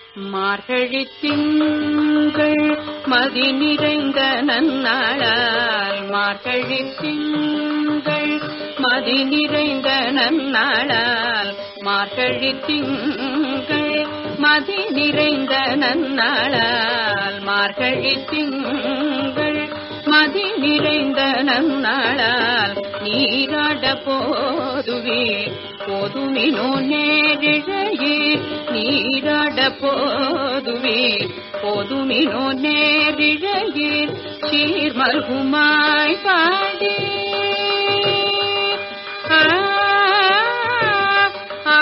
மார்கழி திங்கள் மதி நிறைந்த நன்னாளால் மார்கழி திங்கள் மதி நிறைந்த நன்னாளால் மார்கழி திங்கள் மதி நிறைந்த நன்னாளால் மார்கழி திங்கள் மதி நிறைந்த நன்னாளால் நீராட போதுவே போதுமினோ நேரிழையீர் நீராட போதுவே போதுமினோ நேரிழையீர் சீர்மல்குமாய் பாடி ஆ, ஆ,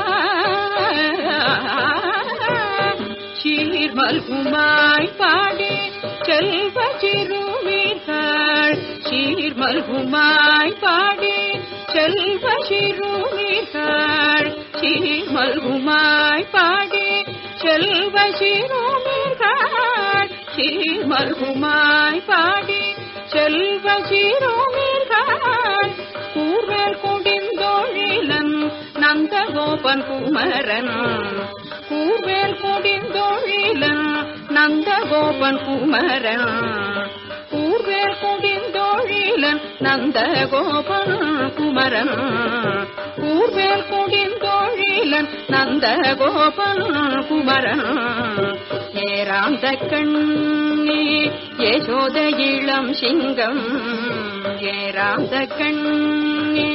சீர்மல்குமாய் பாடி செல்வ சிறுமீர்கள் சீர்மல்குமாய் பாடி செல்வ சிறுமீர்கள் சீர்மல்குமாய் பாடி செல்வ சிறுமீர்கள் சீர்மல்குமாய் பாடி செல்வ சிறுமீர்கள் கூர்வேல் கொடிந்தோழிலன் நந்தகோபன் குமரன் கூர்வேல் கொடிந்தோழிலன் நந்தகோபன் குமரன் கூர்வேல் கொடிந்தோழிலன் நந்தகோபன் குமரன் கூர்வேல் கொடிந்தோழிலன் நந்தகோபன் குமரன் ஏராந்த கண்ணி யசோத இளம் சிங்கம் ஏராந்த கண்ணி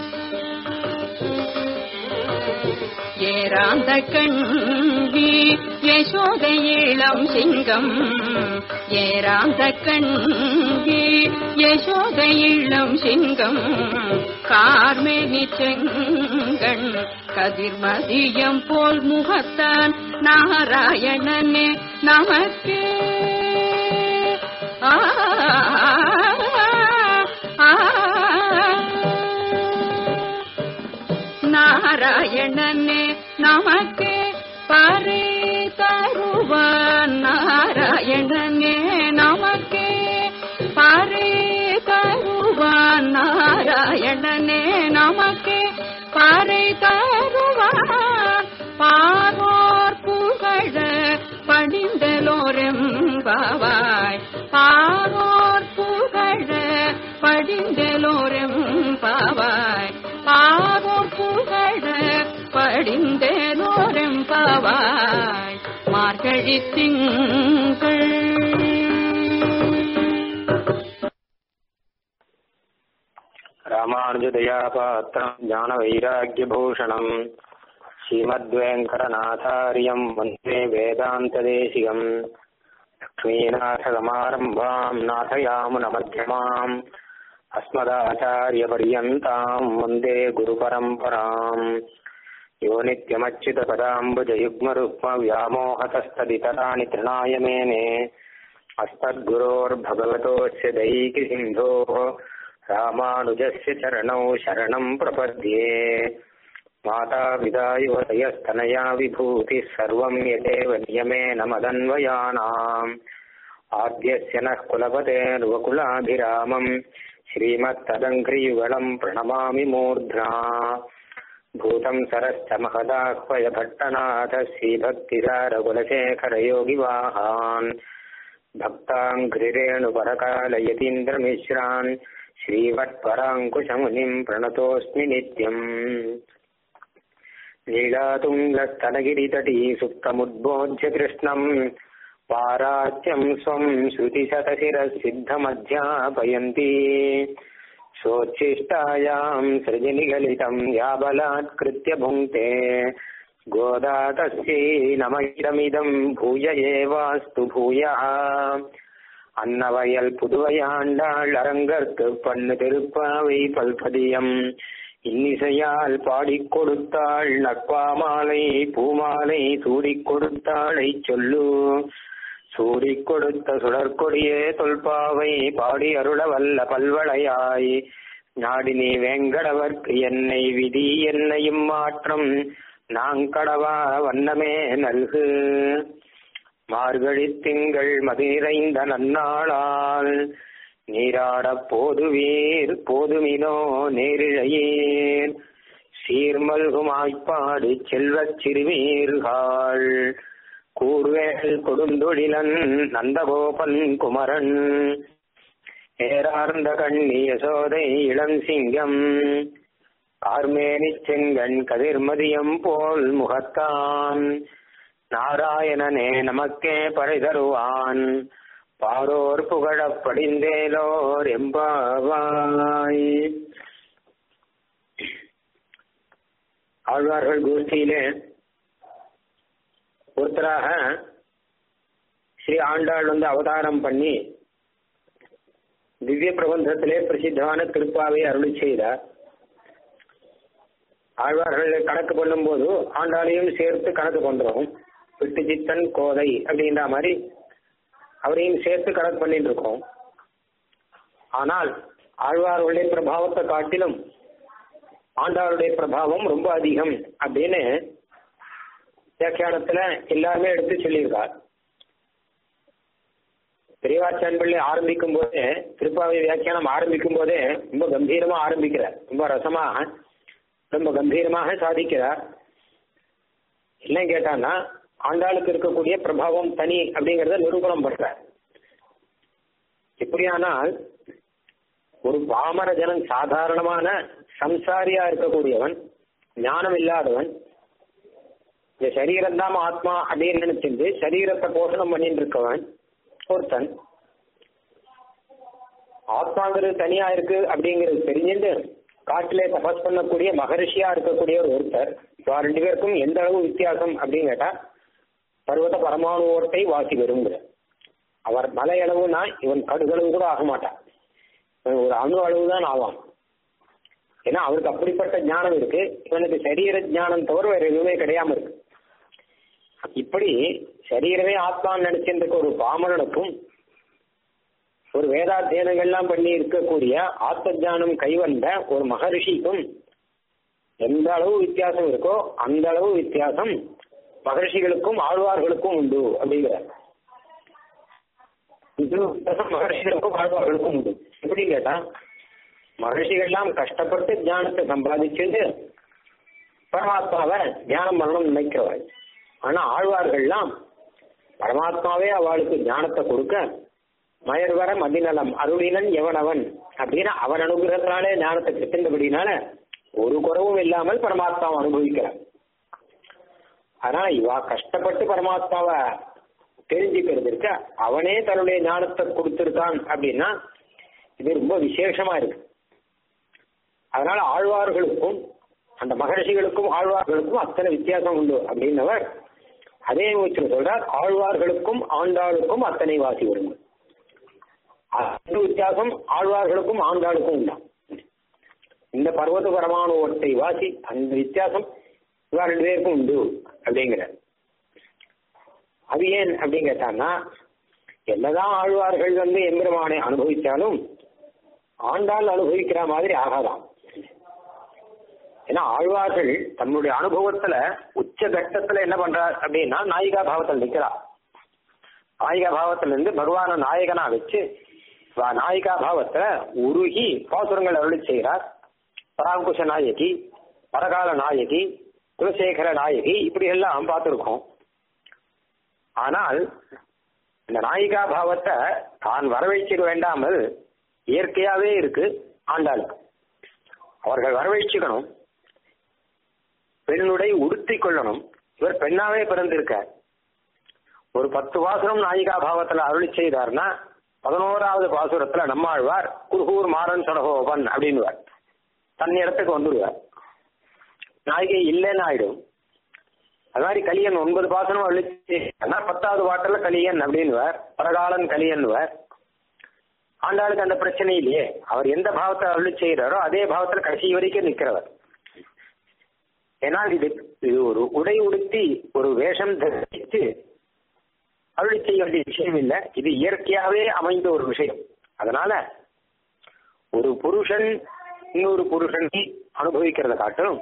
ஏராந்த கண்வி யசோத இளம் சிங்கம் ஏராந்த கண்வி யசோத இளம் சிங்கம் கார்மேனி செங்கண் கதிர்மதியம் போல் முகத்தான் நாராயணனே நமக்கு ஆ ஆ, நாராயணனே நமக்கு பரி தருவான் நாராயணனே நமக்கு பரி தருவான் நாராயணனே நமக்கு பரி தருவான் பாரோர் புகழ படிந்தலோரெம் பாவாய் பாரோர் புகழ படிந்தலோரெம் பாவாய் பாவோர் புகழ படிந்தேனோரெம் பாவாய் மார்கழி திங்கள் ராமானுஜதயாபாத்திரம் ஞானவைராக்கியபூஷணம் ஸ்ரீமத்வேங்கடநாதாரியம் வந்தே வேதாந்ததேசிகம் லக்ஷ்மீநாथसमारम्भाम् नाथयामुनमध्यमाम् अस्मदाचार्यपर्यन्ताम् वन्दे गुरुपरम्पराम् यो नित्यमच्युतपदाम्बुजयुग्मरुक्मव्यामोहतस्तदितराणि तृणाय मेने अस्मद्गुरोर्भगवतोऽस्य दैकिसिन्धोः रामानुजस्य चरणौ शरणम् प्रपद्ये मातापिता युवतयस्तनया विभूतिः सर्वम् यदेव नियमेन मदन्वयानाम् आद्यस्य नः कुलपतेर्वकुलाभिरामम् श्रीमत्तदङ्घ्रियुगलम् प्रणमामि मूर्ध्ना भूतम् सरश्च महदाह्वय भट्टनाथ श्रीभक्तिसारकुलशेखरयोगिवाहान् भक्ताङ्घ्रिरेणुपरकालयतीन्द्रमिश्रान् श्रीवत्पराङ्कुशमुनिम् प्रणतोऽस्मि नित्यम् लीलातुङ्गस्तनगिरितटी सुप्तमुद्बोध्य कृष्णम् पारात्यम् स्वम् श्रुतिशतशिरः सिद्धमध्यापयन्ती सोच्छिष्टायाम् सृजनिगलितम् या बलात्कृत्य भुङ्क्ते गोदा तस्यै नमैदमिदम् भूय एवास्तु भूयः அன்னவயல் புதுவையாண்டாள் அரங்கற்கு பண்ணு திருப்பாவை பல்பதியம் இன்னிசையால் பாடிக் கொடுத்தாள் நட்பாமாலை பூமாலை சூடிக் கொடுத்தாளை சொல்லு சூடிக் கொடுத்த சுடற்கொடியே தொல்பாவை பாடி அருள வல்ல பல்வளையாய் நாடினி வேங்கடவர்க்கு என்னை விதி என்னையும் மாற்றம் நாங்கடவா வண்ணமே நல்கு மார்கழி திங்கள் மதி நிறைந்த நன்னாளால் நீராடப் போதுவீர் போதுமினோ நேரிழையீர் சீர்மல்கும் ஆய்ப்பாடு செல்வச் சிறுவீர்கள் கூர்வேல் கொடுந்தொழிலன் நந்தகோபன் குமரன் ஏறார்ந்த கண்ணி யசோதை இளம் சிங்கம் கார்மேனிச் செங்கண் கதிர்மதியம் போல் முகத்தான் நாராயணனே நமக்கே பறை தருவான் பாரோர் புகழப் படிந்தேலோர் எம்பாவாய் ஆழ்வார்கள் கோஷ்டியிலே ஒருத்தராக ஸ்ரீ ஆண்டாள் வந்து அவதாரம் பண்ணி திவ்ய பிரபந்தத்திலே பிரசித்தமான திருப்பாவை அருளி செய்தார் ஆழ்வார்கள் கணக்கு பண்ணும்போது ஆண்டாளையும் சேர்த்து கணக்கு பண்றோம் விட்டு சித்தன் கோதை அப்படின்ற மாதிரி அவரையும் சேர்த்து கணக்கு பண்ணிட்டு இருக்கோம் ஆனால் ஆழ்வார்களுடைய பிரபாவத்தை காட்டிலும் ஆண்டாளுடைய பிரபாவம் ரொம்ப அதிகம் அப்படின்னு வியாக்கியானத்துல எல்லாருமே எடுத்து சொல்லியிருக்கார் பெரியவாச்சான் பிள்ளை ஆரம்பிக்கும் போதே திருப்பாவை வியாக்கியானம் ஆரம்பிக்கும் போதே ரொம்ப கம்பீரமா ஆரம்பிக்கிறார் ரொம்ப ரசமாக ரொம்ப கம்பீரமாக சாதிக்கிறார் என்ன கேட்டான்னா ஆண்டாளுக்கு இருக்கக்கூடிய பிரபாவம் தனி அப்படிங்கறத நிரூபணம் பண்றார் எப்படியானால் ஒரு பாமர ஜனன் சாதாரணமான சம்சாரியா இருக்கக்கூடியவன் ஞானம் இல்லாதவன் இந்த சரீரம் தான் ஆத்மா அப்படின்னு நினைச்சிருந்து சரீரத்தை போஷணம் பண்ணிட்டு இருக்கவன் ஒருத்தன் ஆத்மாங்கிறது தனியா இருக்கு அப்படிங்கிறது தெரிஞ்சுட்டு காட்டிலே தபஸ் பண்ணக்கூடிய மகரிஷியா இருக்கக்கூடிய ஒரு ஒருத்தர் இவா ரெண்டு பேருக்கும் எந்த அளவு வித்தியாசம் அப்படின்னு கேட்டா பர்வத பரமாணு ஓட்டை வாசி வருங்கிற அவர் மலை அளவுனா இவன் கடுகளவு கூட ஆக மாட்டான் இவன் ஒரு அணு அளவு தான் ஆவான் ஏன்னா அவருக்கு அப்படிப்பட்ட ஞானம் இருக்கு இவனுக்கு சரீர ஞானம் தவிர வேற எதுவுமே கிடையாம இருக்கு இப்படி சரீரமே ஆத்மான்னு நினைச்சிருக்க ஒரு பாமரனுக்கும் ஒரு வேதாத்தியனங்கள்லாம் பண்ணி இருக்கக்கூடிய ஆத்ம ஞானம் கைவந்த ஒரு மகரிஷிக்கும் எந்த அளவு வித்தியாசம் இருக்கோ அந்த அளவு வித்தியாசம் மகர்ஷிகளுக்கும் ஆழ்வார்களுக்கும் உண்டு அப்படிங்கிறார் இது வித்தியாசம் மகர்ஷிகளுக்கும் ஆழ்வார்களுக்கும் உண்டு எப்படி கேட்டா மகர்ஷிகள்லாம் கஷ்டப்பட்டு ஞானத்தை சம்பாதிச்சுட்டு பரமாத்மாவை தியானம் பண்ணணும்னு நினைக்கிறவள் ஆனா ஆழ்வார்கள்லாம் பரமாத்மாவே அவளுக்கு ஞானத்தை கொடுக்க மயர்வர மதிநலம் அருளினன் எவனவன் அப்படின்னு அவன் அனுகிரகத்தினாலே ஞானத்தை பெற்றிருந்தபடினால ஒரு குறவும் இல்லாமல் பரமாத்மாவை அனுபவிக்கிறான் ஆனா இவா கஷ்டப்பட்டு பரமாத்மாவை தெரிஞ்சுக்கிறது இருக்க அவனே தன்னுடைய ஞானத்தை கொடுத்திருக்கான் அப்படின்னா இது ரொம்ப விசேஷமா இருக்கு அதனால ஆழ்வார்களுக்கும் அந்த மகர்ஷிகளுக்கும் ஆழ்வார்களுக்கும் அத்தனை வித்தியாசம் உண்டு அப்படின்னவர் அதே மூச்சில் சொல்றார் ஆழ்வார்களுக்கும் ஆண்டாளுக்கும் அத்தனை வாசி வரும் அந்த வித்தியாசம் ஆழ்வார்களுக்கும் ஆண்டாளுக்கும் உண்டாம் இந்த பர்வத பரமானு ஒட்டை வாசி அந்த வித்தியாசம் இவா ரெண்டு பேருக்கும் உண்டு அப்படிங்கிற அது ஏன் அப்படின்னு கேட்டான்னா என்னதான் ஆழ்வார்கள் வந்து எம்பெருமானை அனுபவிச்சாலும் ஆண்டாள் அனுபவிக்கிற மாதிரி ஆகாதாம் ஏன்னா ஆழ்வார்கள் தன்னுடைய அனுபவத்துல உச்ச கட்டத்துல என்ன பண்றார் அப்படின்னா நாயிகா பாவத்தில் நிக்கிறா நாயிகா பாவத்துல இருந்து பகவான நாயகனா வச்சு நாயிகா பாவத்துல உருகி பாசுரங்கள் அருளி செய்கிறார் பராங்குஷ நாயகி பரகால நாயகி குலசேகர நாயகி இப்படி எல்லாம் பார்த்துருக்கோம் ஆனால் இந்த நாயிகா பாவத்தை தான் வரவழைச்சிட வேண்டாமல் இயற்கையாவே இருக்கு ஆண்டாளுக்கு அவர்கள் வரவழைச்சுக்கணும் பெண்ணுடை உடுத்தி கொள்ளணும் இவர் பெண்ணாவே பிறந்திருக்கார் ஒரு பத்து பாசுரம் நாயிகா பாவத்துல அருளி செய்தார்னா பதினோராவது பாசுரத்துல நம்மாழ்வார் குருகூர் மாறன் சடகோபன் அப்படின்னுவார் தன் இடத்துக்கு வந்துடுவார் நாயிகை இல்லைன்னு ஆயிடும் அது மாதிரி கலியன் ஒன்பது பாசனம் அழிச்சு பத்தாவது பாட்டில் கலியன் அப்படின்னுவார் பரகாலன் கலியன்னுவார் ஆண்டாளுக்கு அந்த பிரச்சனை இல்லையே அவர் எந்த பாவத்தை அருளி செய்கிறாரோ அதே பாவத்தில் கடைசி வரைக்கும் நிற்கிறவர் ஏன்னா இது இது ஒரு உடை உடுத்தி ஒரு வேஷம் தரித்து அருளி செய்ய வேண்டிய விஷயம் இல்லை இது இயற்கையாவே அமைந்த ஒரு விஷயம் அதனால ஒரு புருஷன் இன்னொரு புருஷனை அனுபவிக்கிறத காட்டும்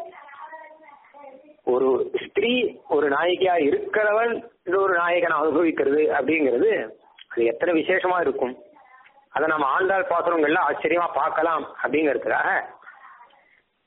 ஒரு ஸ்திரீ ஒரு நாயகியா இருக்கிறவன் இன்னொரு நாயகனை அனுபவிக்கிறது அப்படிங்கிறது அது எத்தனை விசேஷமா இருக்கும் அதை நம்ம ஆண்டாள் பாசுரங்கள்ல ஆச்சரியமா பார்க்கலாம் அப்படிங்கிறதுக்காக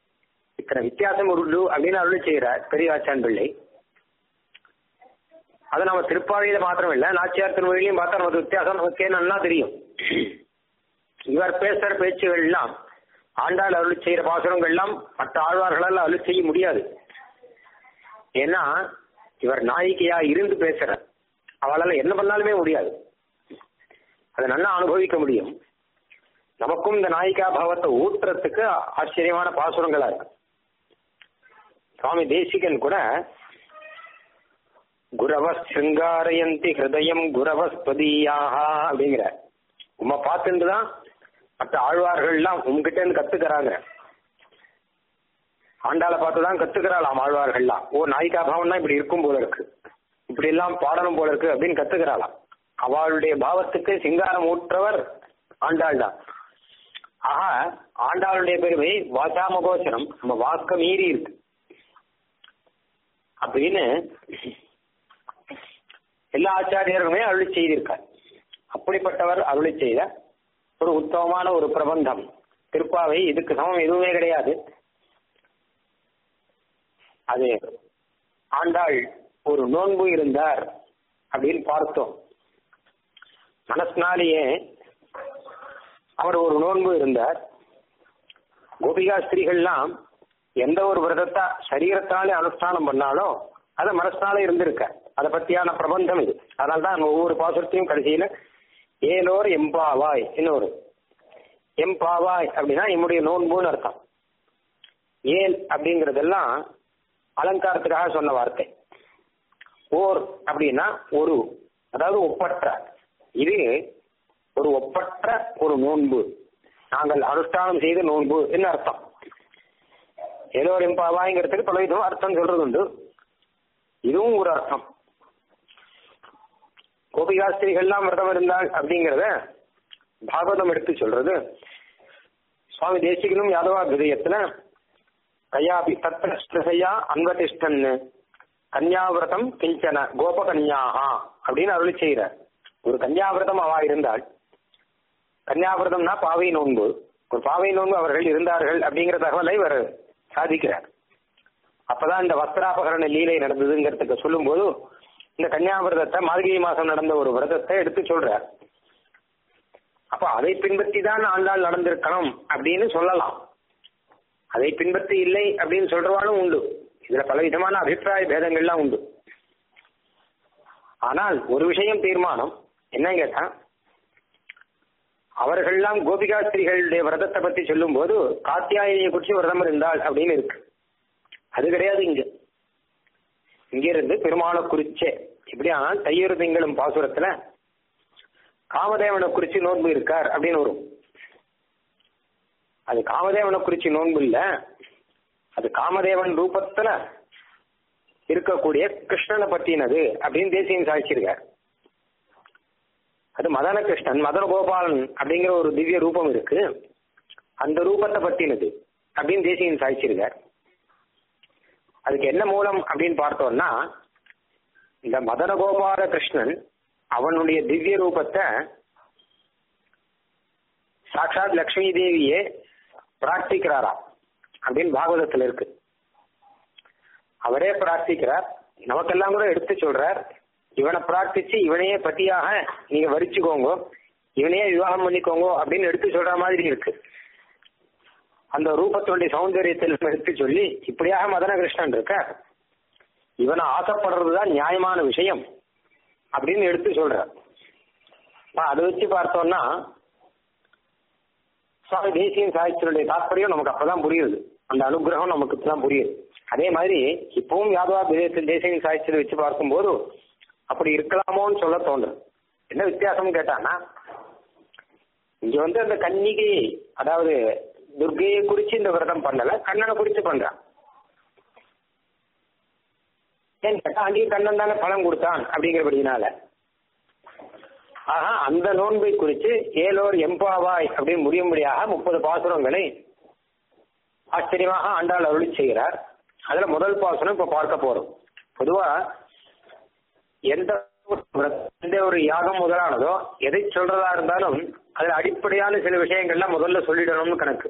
இத்தனை வித்தியாசம் உண்டு அப்படின்னு அருள் செய்கிறார் பெரியவாச்சான் பிள்ளை அது நம்ம திருப்பாவையில மாத்திரம் இல்ல நாச்சியார் திருமொழியிலையும் பார்த்தா நமக்கு வித்தியாசம் நமக்கே நல்லா தெரியும் இவர் பேசுற பேச்சுகள் எல்லாம் ஆண்டாள் அருள் செய்யற பாசுரங்கள் எல்லாம் மற்ற ஆழ்வார்களால் அருள் செய்ய முடியாது ஏன்னா இவர் நாயிகையா இருந்து பேசுற அவளால என்ன பண்ணாலுமே முடியாது அதை நல்லா அனுபவிக்க முடியும் நமக்கும் இந்த நாயிகா பாவத்தை ஊட்டுறதுக்கு ஆச்சரியமான பாசுரங்களா இருக்கு சுவாமி தேசிகன் கூட குரவ சிருங்காரயந்தி ஹிருதயம் குரவஸ்பதியாக அப்படிங்கிற உம்மை பார்த்துட்டு தான் மற்ற ஆழ்வார்கள்லாம் உங்ககிட்ட இருந்து கத்துக்கிறாங்க ஆண்டாளை பார்த்து தான் கத்துக்கிறாளாம் ஆழ்வார்கள்லாம் ஓ நாயிகா பாவம்னா இப்படி இருக்கும் போல இருக்கு இப்படி எல்லாம் பாடணும் போல இருக்கு அப்படின்னு கத்துக்கிறாளாம் அவளுடைய பாவத்துக்கு சிங்காரம் ஊற்றவர் ஆண்டாள் தான் ஆக ஆண்டாளுடைய பெருமை வாசாமகோச்சரம் நம்ம வாக்க மீறி இருக்கு அப்படின்னு எல்லா ஆச்சாரியர்களுமே அருளி செய்திருக்கார் அப்படிப்பட்டவர் அருளி செய்த ஒரு உத்தமமான ஒரு பிரபந்தம் திருப்பாவை இதுக்கு சமம் எதுவுமே கிடையாது அது ஆண்டாள் ஒரு நோன்பு இருந்தார் அப்படின்னு பார்த்தோம் மனசினாலேயே அவர் ஒரு நோன்பு இருந்தார் கோபிகா ஸ்திரீகள்லாம் எந்த ஒரு விரதத்தை சரீரத்தாலே அனுஷ்டானம் பண்ணாலும் அதை மனசினால இருந்திருக்க அதை பத்தியான பிரபந்தம் இது அதனால்தான் ஒவ்வொரு பாசுரத்தையும் கடைசியில ஏலோர் எம்பாவாய் இன்னொரு எம்பாவாய் அப்படின்னா என்னுடைய நோன்புன்னு அர்த்தம் ஏல் அப்படிங்கறதெல்லாம் அலங்காரத்துக்காக சொன்ன வார்த்தை ஓர் அப்படின்னா ஒரு அதாவது ஒப்பற்ற இது ஒரு ஒப்பற்ற ஒரு நோன்பு நாங்கள் அனுஷ்டானம் செய்த நோன்பு என்ன அர்த்தம் ஏதோ ஒரு எம்பாவாய்ங்கிறதுக்கு பல விதம் அர்த்தம் சொல்றது உண்டு இதுவும் ஒரு அர்த்தம் கோபிகாஸ்திரிகள்லாம் விரதம் இருந்தாள் அப்படிங்கிறத பாகவதம் எடுத்து சொல்றது சுவாமி தேசிகனும் யாதவா விதயத்துல கயாபி தத்ரஸ்திரசையா அன்வதிஷ்டன் கன்யாவிரதம் கிஞ்சன கோபகன்யாகா அப்படின்னு அருளி செய்கிறார் ஒரு கன்யாவிரதம் அவா இருந்தாள் கன்யாவிரதம்னா பாவை நோன்பு ஒரு பாவை நோன்பு அவர்கள் இருந்தார்கள் அப்படிங்கிற தகவலை இவர் சாதிக்கிறார் அப்பதான் இந்த வஸ்திராபகரண லீலை நடந்ததுங்கிறதுக்கு சொல்லும்போது இந்த கன்னியாவிரதத்தை மார்கழி மாசம் நடந்த ஒரு விரதத்தை எடுத்து சொல்றார் அப்ப அதை பின்பற்றி தான் ஆண்டாள் நடந்திருக்கணும் அப்படின்னு சொல்லலாம் அதை பின்பற்றி இல்லை அப்படின்னு சொல்றவாலும் உண்டு இதுல பல விதமான அபிப்பிராய பேதங்கள்லாம் உண்டு ஆனால் ஒரு விஷயம் தீர்மானம் என்ன கேட்டா அவர்கள்லாம் கோபிகாஸ்திரிகளுடைய விரதத்தை பத்தி சொல்லும் போது காத்தியாயினியை குறிச்சு விரதம் இருந்தாள் அப்படின்னு இருக்கு அது கிடையாது இங்க இங்க இருந்து பெருமாளை குறிச்சே இப்படியானால் தையூர் திங்களும் பாசுரத்துல காமதேவனை குறிச்சு நோன்பு இருக்கார் அப்படின்னு வரும் அது காமதேவனை குறிச்சு நோன்பு இல்ல அது காமதேவன் ரூபத்துல இருக்கக்கூடிய கிருஷ்ணனை பத்தினது அப்படின்னு தேசியம் சாதிச்சிருக்கார் அது மதன கிருஷ்ணன் மதன கோபாலன் அப்படிங்கிற ஒரு திவ்ய ரூபம் இருக்கு அந்த ரூபத்தை பத்தினது அப்படின்னு தேசியம் சாதிச்சிருக்கார் அதுக்கு என்ன மூலம் அப்படின்னு பார்த்தோம்னா இந்த மதன கோபால கிருஷ்ணன் அவனுடைய திவ்ய ரூபத்தை சாட்சாத் லக்ஷ்மி தேவியே பிரார்த்திக்கிறாராம் அப்படின்னு பாகவதத்துல இருக்கு அவரே பிரார்த்திக்கிறார் நமக்கெல்லாம் கூட எடுத்து சொல்றார் இவனை பிரார்த்திச்சு இவனையே பத்தியாக நீங்க வரிச்சுக்கோங்க இவனையே விவாகம் பண்ணிக்கோங்க அப்படின்னு எடுத்து சொல்ற மாதிரி இருக்கு அந்த ரூபத்தினுடைய சௌந்தரியத்தில் எடுத்து சொல்லி இப்படியாக மதன கிருஷ்ணன் இருக்க இவனை ஆசைப்படுறதுதான் நியாயமான விஷயம் அப்படின்னு எடுத்து சொல்ற அதை வச்சு பார்த்தோம்னா சுவாமி தேசியம் சாகித்யனுடைய தாற்பயம் நமக்கு அப்பதான் புரியுது அந்த அனுகிரகம் நமக்கு தான் புரியுது அதே மாதிரி இப்பவும் யாதவா விதயத்தில் தேசியம் சாகித்யத்தை வச்சு பார்க்கும்போது அப்படி இருக்கலாமோன்னு சொல்ல தோன்றும் என்ன வித்தியாசம் கேட்டானா இங்க வந்து அந்த கன்னிகை அதாவது துர்கையை குறிச்சு இந்த விரதம் பண்ணல கண்ணனை குறிச்சு பண்றான் ஏன் கேட்டா அங்கேயும் கண்ணன் தானே பணம் கொடுத்தான் அப்படிங்கிறபடினால ஆஹா அந்த நோன்பை குறித்து ஏலோர் எம்பாவாய் அப்படின்னு முடியும்படியாக முப்பது பாசுரங்களை ஆச்சரியமாக ஆண்டாள் அருளி செய்கிறார் அதுல முதல் பாசுரம் இப்ப பார்க்க போறோம் பொதுவா எந்த எந்த ஒரு யாகம் முதலானதோ எதை சொல்றதா இருந்தாலும் அதுல அடிப்படையான சில விஷயங்கள்லாம் முதல்ல சொல்லிடணும்னு கணக்கு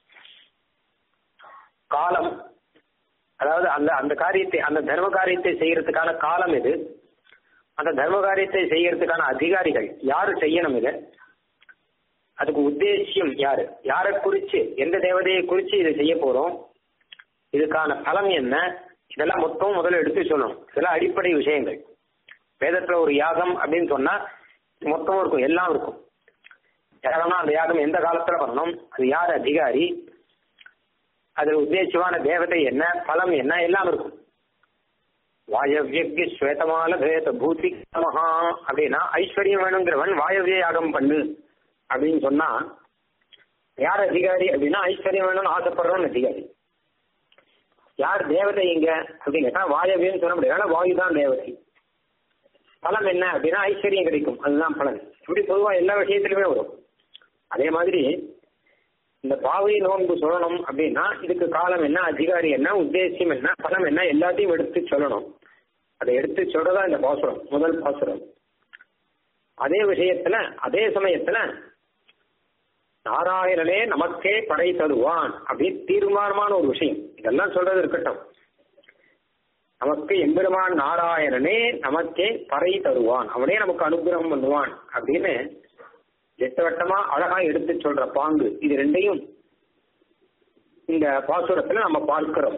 காலம் அதாவது அந்த அந்த காரியத்தை அந்த தர்ம காரியத்தை செய்யறதுக்கான காலம் எது அந்த தர்ம காரியத்தை செய்யறதுக்கான அதிகாரிகள் யாரு செய்யணும் இதை அதுக்கு உத்தேசியம் யாரு யாரை குறிச்சு எந்த தேவதையை குறிச்சு இதை செய்ய போறோம் இதுக்கான பலம் என்ன இதெல்லாம் மொத்தம் முதல்ல எடுத்து சொல்லணும் இதெல்லாம் அடிப்படை விஷயங்கள் வேதத்துல ஒரு யாகம் அப்படின்னு சொன்னா மொத்தம் இருக்கும் எல்லாம் இருக்கும் யாகம்னா அந்த யாகம் எந்த காலத்துல பண்ணணும் அது யார் அதிகாரி அது உத்தேசியமான தேவதை என்ன பலம் என்ன எல்லாம் இருக்கும் வாயவியக்கு ஸ்வேதமால பேத பூதி மகா அப்படின்னா ஐஸ்வர்யம் வேணுங்கிறவன் வாயவிய யாகம் பண்ணு அப்படின்னு சொன்னா யார் அதிகாரி அப்படின்னா ஐஸ்வர்யம் வேணும்னு ஆசைப்படுறவன் அதிகாரி யார் தேவதை எங்க அப்படின்னு கேட்டா வாயவியன்னு சொல்ல முடியாது வாயு தான் தேவதை பலன் என்ன அப்படின்னா ஐஸ்வர்யம் கிடைக்கும் அதுதான் பலன் இப்படி பொதுவா எல்லா விஷயத்திலுமே வரும் அதே மாதிரி இந்த பாவை நோன்பு சொல்லணும் அப்படின்னா இதுக்கு காலம் என்ன அதிகாரி என்ன உத்தேசியம் என்ன பலம் என்ன எல்லாத்தையும் எடுத்து சொல்லணும் அதை எடுத்து சொல்றதா இந்த பாசுரம் முதல் பாசுரம் அதே விஷயத்துல அதே சமயத்துல நாராயணனே நமக்கே படை தருவான் அப்படின்னு தீர்மானமான ஒரு விஷயம் இதெல்லாம் சொல்றது இருக்கட்டும் நமக்கு எம்பெருமான் நாராயணனே நமக்கே பறை தருவான் அவனே நமக்கு அனுகிரகம் பண்ணுவான் அப்படின்னு திட்டவட்டமா அழகா எடுத்து சொல்ற பாங்கு இது ரெண்டையும் இந்த பாசுரத்துல நம்ம பார்க்கிறோம்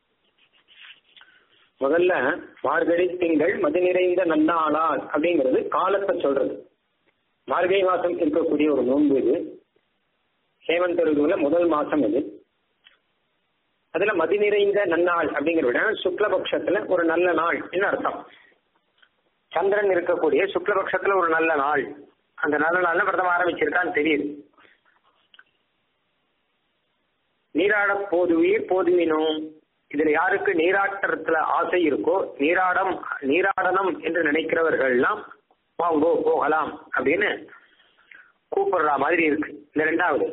முதல்ல மார்கழி திங்கள் மது நிறைந்த நன்னாளால் அப்படிங்கிறது காலத்தை சொல்றது மார்கழி மாசம் இருக்கக்கூடிய ஒரு நோன்பு இது ஹேமந்த ருதுவுல முதல் மாசம் இது அதுல மதி நிறைந்த நன்னாள் அப்படிங்கிற விட சுக்லபக்ஷத்துல ஒரு நல்ல நாள் என்ன அர்த்தம் சந்திரன் இருக்கக்கூடிய சுக்லபக்ஷத்துல ஒரு நல்ல நாள் அந்த நல்ல நாள்ல பிரதம ஆரம்பிச்சிருக்கான்னு தெரியுது நீராட போதுவீர் போதுவினோம் இதுல யாருக்கு நீராட்டத்துல ஆசை இருக்கோ நீராடம் நீராடணும் என்று நினைக்கிறவர்கள்லாம் வாங்கோ போகலாம் அப்படின்னு கூப்பிடுற மாதிரி இருக்கு இந்த ரெண்டாவது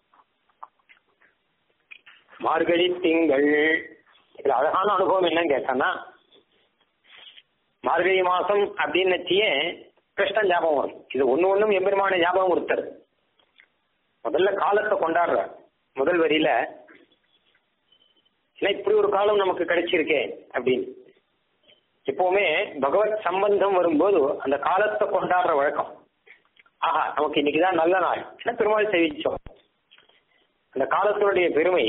மார்கழி திங்கள் இதுல அழகான அனுபவம் என்னன்னு கேட்டான்னா மார்கழி மாசம் அப்படின்னு வச்சியே கிருஷ்ணன் ஞாபகம் வரும் இது ஒண்ணு ஒண்ணும் எம்பெருமான ஞாபகம் கொடுத்தாரு முதல்ல காலத்தை கொண்டாடுற முதல் வரியில ஏன்னா இப்படி ஒரு காலம் நமக்கு கிடைச்சிருக்கே அப்படின்னு எப்பவுமே பகவத் சம்பந்தம் வரும்போது அந்த காலத்தை கொண்டாடுற வழக்கம் ஆஹா நமக்கு இன்னைக்குதான் நல்ல நாள் என்ன பெருமாள் சேவிச்சோம் அந்த காலத்தினுடைய பெருமை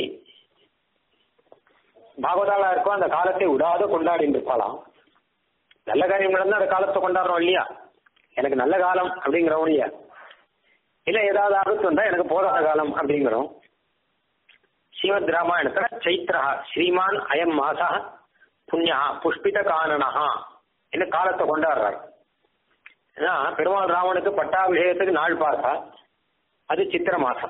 பாகவதாலா இருக்கும் அந்த காலத்தை விடாத கொண்டாடிட்டு இருப்பாளாம் நல்ல காரியம் நடந்தா அந்த காலத்தை கொண்டாடுறோம் இல்லையா எனக்கு நல்ல காலம் அப்படிங்கிறோம் இல்லையா இல்ல ஏதாவது ஆபத்து வந்தா எனக்கு போதாத காலம் அப்படிங்கிறோம் ஸ்ரீமத் ராமாயணத்துல சைத்ரா ஸ்ரீமான் அயம் மாசா புண்ணியா புஷ்பித கானனஹா என்ன காலத்தை கொண்டாடுறாரு ஏன்னா பெருமாள் ராமனுக்கு பட்டாபிஷேகத்துக்கு நாள் பார்த்தா அது சித்திர மாசம்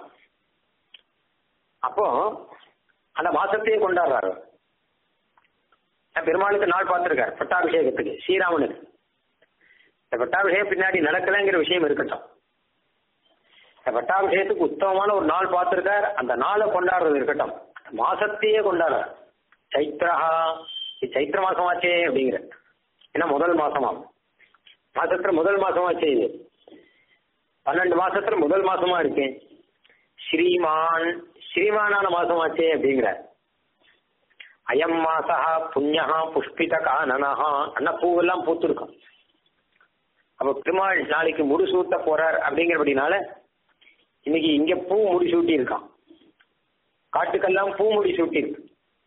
அப்போ அந்த மாசத்தையே கொண்டாடுறாரு பெருமாளுக்கு நாள் பார்த்திருக்காரு பட்டாபிஷேகத்துக்கு ஸ்ரீராமனுக்கு இந்த பட்டாபிஷேகம் பின்னாடி நடக்கலைங்கிற விஷயம் இருக்கட்டும் இந்த பட்டாபிஷேகத்துக்கு உத்தமமான ஒரு நாள் பார்த்திருக்கார் அந்த நாளை கொண்டாடுறது இருக்கட்டும் மாசத்தையே கொண்டாடுறார் சைத்ரஹா இது சைத்திர மாசமாச்சே அப்படிங்கிற ஏன்னா முதல் மாசமாகும் மாசத்துல முதல் மாசமாச்சே இது பன்னெண்டு மாசத்துல முதல் மாசமா இருக்கேன் ஸ்ரீமான் ஸ்ரீமானான மாசமாச்சே அப்படிங்கிற அயம் மாசா புண்ணியா புஷ்பித கானனஹா அண்ணா பூவெல்லாம் பூத்திருக்கும் அப்ப பெருமாள் நாளைக்கு முடிசூட்ட போறார் அப்படிங்கிறபடினால இன்னைக்கு இங்க பூ முடிசூட்டி இருக்கான் காட்டுக்கெல்லாம் பூ முடிசூட்டி இருக்கு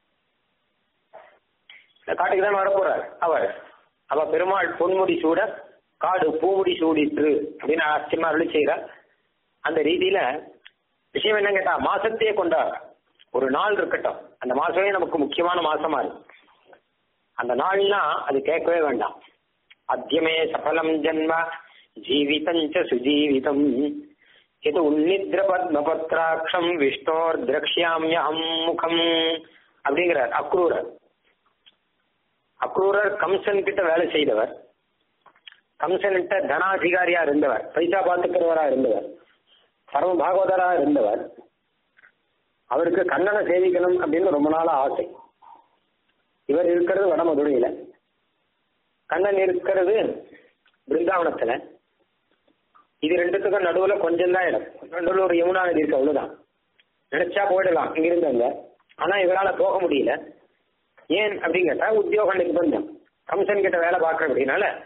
இந்த காட்டுக்கு தான் வரப்போறார் அவர் அவ பெருமாள் பொன்முடி சூட காடு பூமுடி சூடிற்று அப்படின்னு ஆச்சரியமா அருளி செய்கிறார் அந்த ரீதியில விஷயம் என்ன கேட்டா மாசத்தையே கொண்டாடுற ஒரு நாள் இருக்கட்டும் அந்த மாசமே நமக்கு முக்கியமான மாசமா இருக்கு அந்த நாள்னா அது கேட்கவே வேண்டாம் அத்தியமே சபலம் ஜன்ம ஜீவிதஞ்ச சுஜீவிதம் எது உன்னித்ர பத்மபத்ராட்சம் விஷ்ணோர் திரக்ஷாமியம் முகம் அப்படிங்கிறார் அக்ரூரர் அக்ரூரர் கம்சன் கிட்ட வேலை செய்தவர் கம்சன்கிட்ட தனாதிகாரியா இருந்தவர் பைசா பார்த்துக்கிறவரா இருந்தவர் பரம பாகவதரா இருந்தவர் அவருக்கு கண்ணனை சேவிக்கணும் அப்படின்னு ரொம்ப நாளா ஆசை இவர் இருக்கிறது வடமதுரையில கண்ணன் இருக்கிறது பிருந்தாவனத்துல இது ரெண்டுத்துக்கும் நடுவுல கொஞ்சம் தான் இடம் நடுவில் ஒரு யமுனா நதி இருக்கு அவ்வளவுதான் நினைச்சா போயிடலாம் இங்கிருந்து அங்க ஆனா இவரால போக முடியல ஏன் அப்படின்னு கேட்டா உத்தியோக நிர்பந்தம் கம்சன் கிட்ட வேலை பார்க்கற அப்படின்னால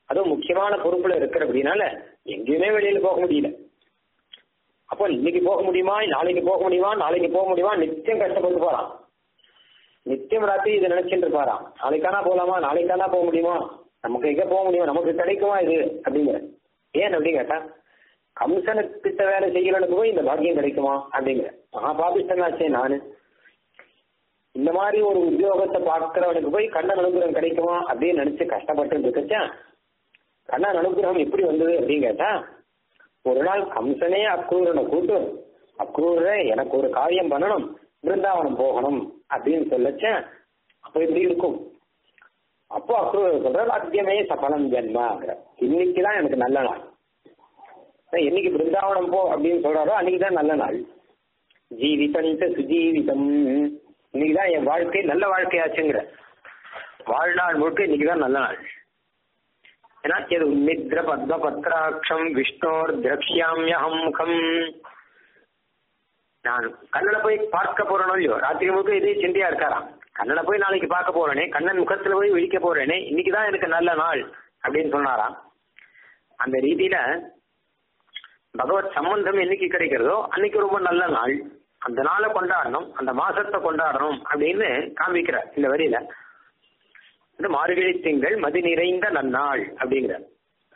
அதுவும் முக்கியமான பொறுப்புல இருக்கிற அப்படின்னால எங்கேயுமே வெளியில போக முடியல அப்போ இன்னைக்கு போக முடியுமா நாளைக்கு போக முடியுமா நாளைக்கு போக முடியுமா நித்தியம் கஷ்டப்பட்டு போறான் நித்தியம் ராத்திரி இதை நினைச்சுட்டு இருப்பாராம் நாளைக்கானா போலாமா நாளைக்கானா போக முடியுமா நமக்கு எங்க போக முடியும் நமக்கு கிடைக்குமா இது அப்படிங்கிற ஏன் அப்படின்னு கேட்டா கம்சனுக்கிட்ட வேலை செய்கிறவனுக்கு போய் இந்த பாக்கியம் கிடைக்குமா அப்படிங்கிற மகா பாபிஷ்டனாச்சே நானு இந்த மாதிரி ஒரு உத்தியோகத்தை பார்க்கிறவனுக்கு போய் கண்ணன் அனுகிரகம் கிடைக்குமா அப்படின்னு நினைச்சு கஷ்டப்பட்டு இருக்கச்சா கண்ணன் அனுகிரகம் எப்படி வந்தது அப்படின்னு கேட்டா ஒரு நாள் கம்சனே அக்ரூரனை கூட்டு அக்ரூரே எனக்கு ஒரு காரியம் பண்ணணும் பிருந்தாவனம் போகணும் அப்படின்னு சொல்லச்ச அப்ப எப்படி இருக்கும் அப்போ அக்ரூரர் சொல்ற அத்தியமே சபலம் ஜென்மாங்கிற இன்னைக்குதான் எனக்கு நல்ல நாள் என்னைக்கு பிருந்தாவனம் போ அப்படின்னு சொல்றாரோ அன்னைக்குதான் நல்ல நாள் ஜீவிதம் சுஜீவிதம் இன்னைக்குதான் என் வாழ்க்கை நல்ல வாழ்க்கையாச்சுங்கிற வாழ்நாள் முழுக்க இன்னைக்குதான் நல்ல நாள் ஏன்னா இது உன்னித்ர பத்ம பத்ராட்சம் விஷ்ணோர் திரக்ஷாமியகம் முகம் நான் கண்ணனை போய் பார்க்க போறேனோ இல்லையோ ராத்திரி முழுக்க இதே சிந்தையா இருக்காராம் கண்ணனை போய் நாளைக்கு பார்க்க போறேனே கண்ணன் முகத்துல போய் விழிக்க போறேனே இன்னைக்குதான் எனக்கு நல்ல நாள் அப்படின்னு சொன்னாராம் அந்த ரீதியில பகவத் சம்பந்தம் என்னைக்கு கிடைக்கிறதோ அன்னைக்கு ரொம்ப நல்ல நாள் அந்த நாளை கொண்டாடணும் அந்த மாசத்தை கொண்டாடணும் அப்படின்னு காமிக்கிறார் இந்த வரியில இந்த மார்கழி திங்கள் மதி நிறைந்த நன்னாள் அப்படிங்கிறார்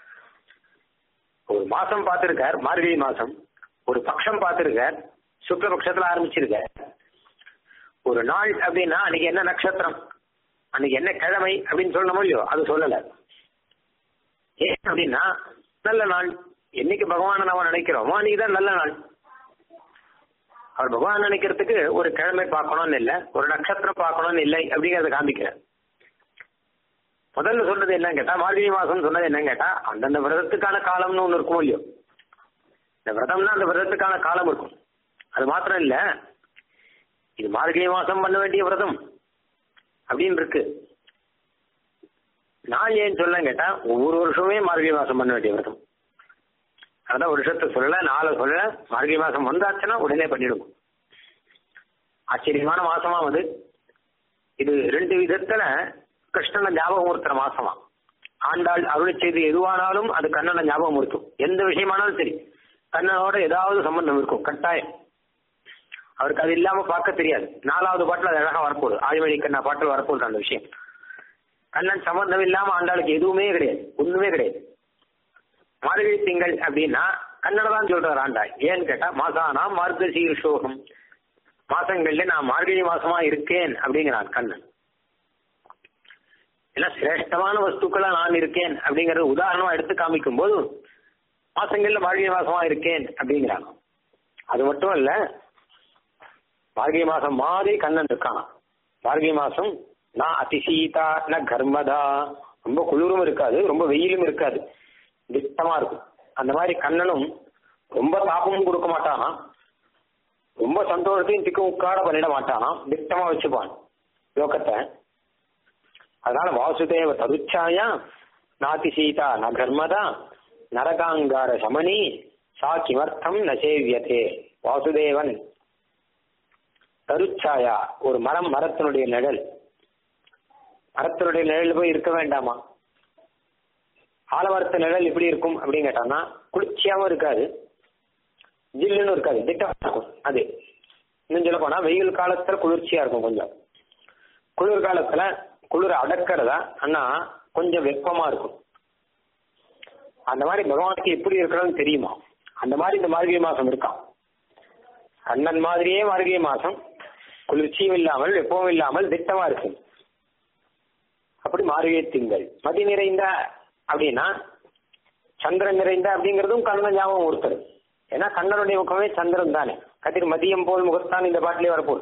ஒரு மாசம் பார்த்திருக்கார் மார்கழி மாசம் ஒரு பட்சம் பார்த்திருக்கார் சுக்லபக்ஷத்துல ஆரம்பிச்சிருக்கார் ஒரு நாள் அப்படின்னா அன்னைக்கு என்ன நட்சத்திரம் அன்னைக்கு என்ன கிழமை அப்படின்னு சொல்லணுமோ இல்லையோ அது சொல்லல ஏன் அப்படின்னா நல்ல நாள் என்னைக்கு பகவானை நாம நினைக்கிறோமோ அன்னைக்கு தான் நல்ல நாள் அவர் பகவான் நினைக்கிறதுக்கு ஒரு கிழமை பார்க்கணும்னு இல்லை ஒரு நட்சத்திரம் பார்க்கணும்னு இல்லை அப்படிங்கறத காமிக்கிறார் முதல்ல சொன்னது என்னன்னு கேட்டா மார்கழி மாசம் சொன்னது என்னன்னு கேட்டா அந்தந்த விரதத்துக்கான காலம்னு ஒண்ணு இருக்கும் இல்லையோ இந்த விரதம்னா அந்த விரதத்துக்கான காலம் இருக்கும் அது மாத்திரம் இல்ல இது மார்கழி மாசம் பண்ண வேண்டிய விரதம் அப்படின்னு இருக்கு நான் ஏன் சொல்ல கேட்டா ஒவ்வொரு வருஷமே மார்கழி மாசம் பண்ண வேண்டிய விரதம் அதான் வருஷத்தை சொல்லல நாளை சொல்லல மார்கழி மாசம் வந்தாச்சுன்னா உடனே பண்ணிடுவோம் ஆச்சரியமான மாசமா வந்து இது ரெண்டு விதத்துல கிருஷ்ணனை ஞாபகம் ஒருத்தர மாசமா ஆண்டாள் அருள் செய்து எதுவானாலும் அது கண்ணனை ஞாபகம் இருக்கும் எந்த விஷயமானாலும் சரி கண்ணனோட ஏதாவது சம்பந்தம் இருக்கும் கட்டாயம் அவருக்கு அது இல்லாம பார்க்க தெரியாது நாலாவது பாட்டுல அது அழகா வரப்போகுது ஆழ்வழி கண்ணா பாட்டில் வரப்போகுது அந்த விஷயம் கண்ணன் சம்பந்தம் இல்லாம ஆண்டாளுக்கு எதுவுமே கிடையாது ஒண்ணுமே கிடையாது மார்கழி திங்கள் அப்படின்னா கண்ணனை தான் சொல்றாரு ஆண்டாள் ஏன்னு கேட்டா மாசானா மார்கசீர் சோகம் மாசங்கள்ல நான் மார்கழி மாசமா இருக்கேன் அப்படிங்கிறான் கண்ணன் ஏன்னா சிரேஷ்டமான வஸ்துக்களா நான் இருக்கேன் அப்படிங்கறது உதாரணமா எடுத்து காமிக்கும் போது மாசங்கள்ல மார்கழி மாசமா இருக்கேன் அப்படிங்கிறாங்க அது மட்டும் இல்ல மார்கழி மாசம் மாதிரி கண்ணன் இருக்கான் மார்கழி மாசம் நான் அதிசீதா ந கர்மதா ரொம்ப குளிரும் இருக்காது ரொம்ப வெயிலும் இருக்காது திட்டமா இருக்கும் அந்த மாதிரி கண்ணனும் ரொம்ப தாபமும் கொடுக்க மாட்டானா ரொம்ப சந்தோஷத்தையும் திக்கு உட்கார பண்ணிட மாட்டானா திட்டமா வச்சுப்பான் லோகத்தை அதனால வாசுதேவ தருச்சாயா நாதி சீதா ந கர்மதா நரகாங்கார சமணி சா கிமர்த்தம் ந சேவியதே வாசுதேவன் தருச்சாயா ஒரு மரம் மரத்தினுடைய நிழல் மரத்தினுடைய நிழல் போய் இருக்க வேண்டாமா ஆலமரத்து நிழல் எப்படி இருக்கும் அப்படின்னு கேட்டான்னா குளிர்ச்சியாவும் இருக்காது ஜில்லுன்னு இருக்காது திட்டமா இருக்கும் அது இன்னும் சொல்ல போனா வெயில் காலத்துல குளிர்ச்சியா இருக்கும் கொஞ்சம் குளிர் காலத்துல குளிர் அடக்கிறதா ஆனா கொஞ்சம் வெப்பமா இருக்கும் அந்த மாதிரி பகவானுக்கு எப்படி இருக்கணும்னு தெரியுமா அந்த மாதிரி இந்த மார்கழி மாசம் இருக்கான் கண்ணன் மாதிரியே மார்கழி மாசம் குளிர்ச்சியும் இல்லாமல் வெப்பமும் இல்லாமல் திட்டமா இருக்கு அப்படி மார்கழி திங்கள் மதி நிறைந்த அப்படின்னா சந்திரன் நிறைந்த அப்படிங்கிறதும் கண்ணன் ஞாபகம் ஒருத்தர் ஏன்னா கண்ணனுடைய முகமே சந்திரன் தானே கதிர் மதியம் போல் முகத்தான் இந்த பாட்டிலே வரப்போகுது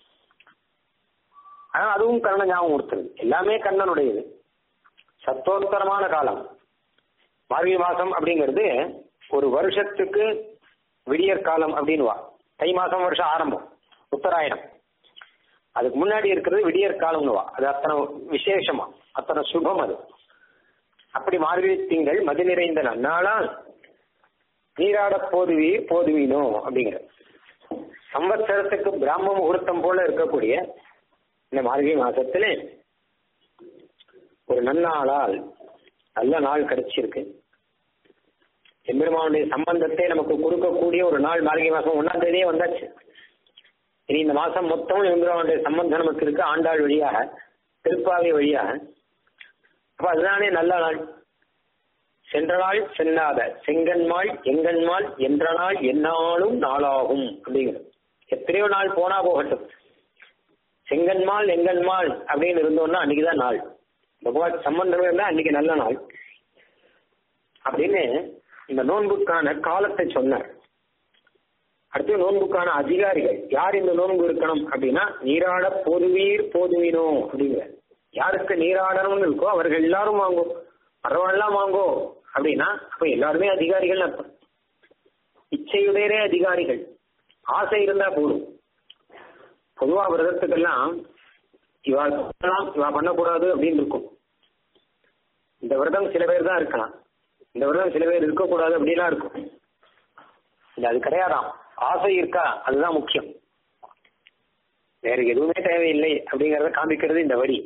ஆனா அதுவும் கண்ணன் ஞாபகம் கொடுத்தது எல்லாமே கண்ணனுடையது சத்தோத்தரமான காலம் மார்கழி மாசம் அப்படிங்கிறது ஒரு வருஷத்துக்கு விடியற் காலம் அப்படின்வா தை மாசம் வருஷம் ஆரம்பம் உத்தராயணம் அதுக்கு முன்னாடி இருக்கிறது விடியற் காலம்னுவா அது அத்தனை விசேஷமா அத்தனை சுபம் அது அப்படி மார்கழி திங்கள் மதி நிறைந்த நன்னாளால் நீராட போதுவி போதுவீனோ அப்படிங்கிற சம்பத்சரத்துக்கு பிராம முகூர்த்தம் போல இருக்கக்கூடிய இந்த மார்கழி மாசத்துல ஒரு நன்னாளால் நல்ல நாள் கிடைச்சிருக்கு எம்பெருமானுடைய சம்பந்தத்தை நமக்கு கொடுக்கக்கூடிய ஒரு நாள் மார்கழி மாசம் ஒன்னாம் தேதியே வந்தாச்சு இனி இந்த மாசம் மொத்தமும் எம்பெருமானுடைய சம்பந்தம் நமக்கு இருக்கு ஆண்டாள் வழியாக திருப்பாவை வழியாக அப்ப அதுதானே நல்ல நாள் சென்ற நாள் செல்லாத செங்கன்மாள் எங்கன்மாள் என்ற நாள் என்னாலும் நாளாகும் அப்படிங்கிறது எத்தனையோ நாள் போனா போகட்டும் செங்கன்மாள் எங்கன்மாள் அப்படின்னு இருந்தோம்னா அன்னைக்குதான் நாள் பகவான் சம்பந்தம் இருந்தா அன்னைக்கு நல்ல நாள் அப்படின்னு இந்த நோன்புக்கான காலத்தை சொன்னார் அடுத்து நோன்புக்கான அதிகாரிகள் யார் இந்த நோன்பு இருக்கணும் அப்படின்னா நீராட போதுவீர் போதுவீனோ அப்படிங்கிற யாருக்கு நீராடணும்னு இருக்கோ அவர்கள் எல்லாரும் வாங்கோ பரவாயில்லாம் வாங்கோ அப்படின்னா அப்ப எல்லாருமே அதிகாரிகள் அர்த்தம் இச்சையுடையரே அதிகாரிகள் ஆசை இருந்தா போதும் பொதுவா விரதத்துக்கெல்லாம் இவா பண்ணலாம் இவா பண்ணக்கூடாது அப்படின்னு இருக்கும் இந்த விரதம் சில பேர் தான் இருக்கலாம் இந்த விரதம் சில பேர் இருக்கக்கூடாது அப்படிலாம் இருக்கும் இல்ல அது கிடையாதாம் ஆசை இருக்கா அதுதான் முக்கியம் வேற எதுவுமே தேவையில்லை அப்படிங்கறத காமிக்கிறது இந்த வரி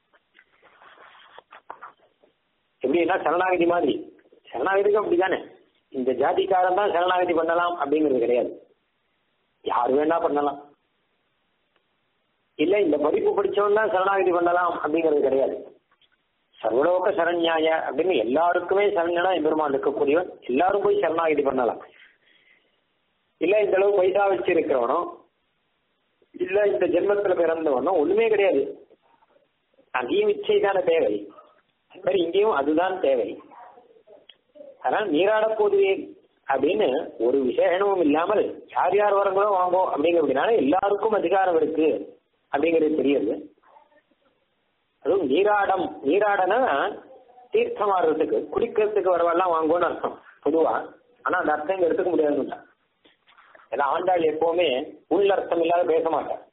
எப்படின்னா சரணாகதி மாதிரி சரணாகதிக்கு அப்படிதானே இந்த ஜாதிக்காரன் தான் சரணாகதி பண்ணலாம் அப்படிங்கிறது கிடையாது யார் வேணா பண்ணலாம் இல்ல இந்த படிப்பு படிச்சவன் தான் சரணாகதி பண்ணலாம் அப்படிங்கிறது கிடையாது சர்வலோக சரண்யாய அப்படின்னு எல்லாருக்குமே சரண்யனா எம்பெருமான் இருக்கக்கூடியவன் எல்லாரும் போய் சரணாகதி பண்ணலாம் இல்ல இந்த அளவு பைசா வச்சிருக்கிறவனோ இல்ல இந்த ஜென்மத்துல பிறந்தவனோ ஒண்ணுமே கிடையாது அங்கேயும் இச்சை தானே தேவை அது மாதிரி இங்கேயும் அதுதான் தேவை அதனால நீராட போதுவேன் அப்படின்னு ஒரு விசேஷமும் இல்லாமல் யார் யார் வரங்களோ வாங்கோ அப்படிங்கிறதுனால எல்லாருக்கும் அதிகாரம் இருக்கு அப்படிங்கிறது தெரியுது அதுவும் நீராடம் நீராடனா தீர்த்தம் ஆடுறதுக்கு குடிக்கிறதுக்கு வரவெல்லாம் வாங்குவோன்னு அர்த்தம் பொதுவா ஆனா அந்த அர்த்தம் இங்க எடுத்துக்க முடியாதுன்னு ஏன்னா ஆண்டாள் எப்பவுமே உள் அர்த்தம் இல்லாத பேச மாட்டார்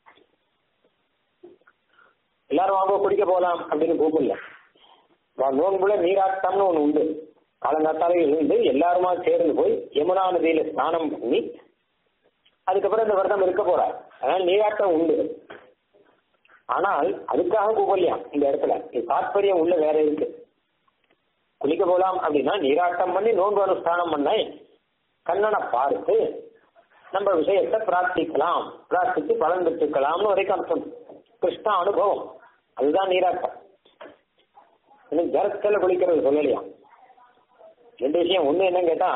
எல்லாரும் வாங்க குடிக்க போகலாம் அப்படின்னு கூப்பிடல நோன்புல நீராட்டம்னு ஒண்ணு உண்டு காலங்காத்தாலே இருந்து எல்லாருமா சேர்ந்து போய் யமுனா நதியில ஸ்நானம் பண்ணி அதுக்கப்புறம் இந்த விரதம் இருக்க போறார் அதனால நீராட்டம் உண்டு ஆனால் அதுக்காக கூப்பிடலையாம் இந்த இடத்துல இது தாற்பயம் உள்ள வேற இருக்கு குளிக்க போலாம் அப்படின்னா நீராட்டம் பண்ணி நோன்பு அனுஷ்டானம் பண்ண கண்ணனை பார்த்து நம்ம விஷயத்தை பிரார்த்திக்கலாம் பிரார்த்தித்து பலன் பெற்றுக்கலாம்னு வரைக்கும் அர்த்தம் கிருஷ்ண அனுபவம் அதுதான் நீராட்டம் இன்னும் ஜலத்துல குளிக்கிறது சொல்லலையா ரெண்டு விஷயம் ஒண்ணு என்னன்னு கேட்டா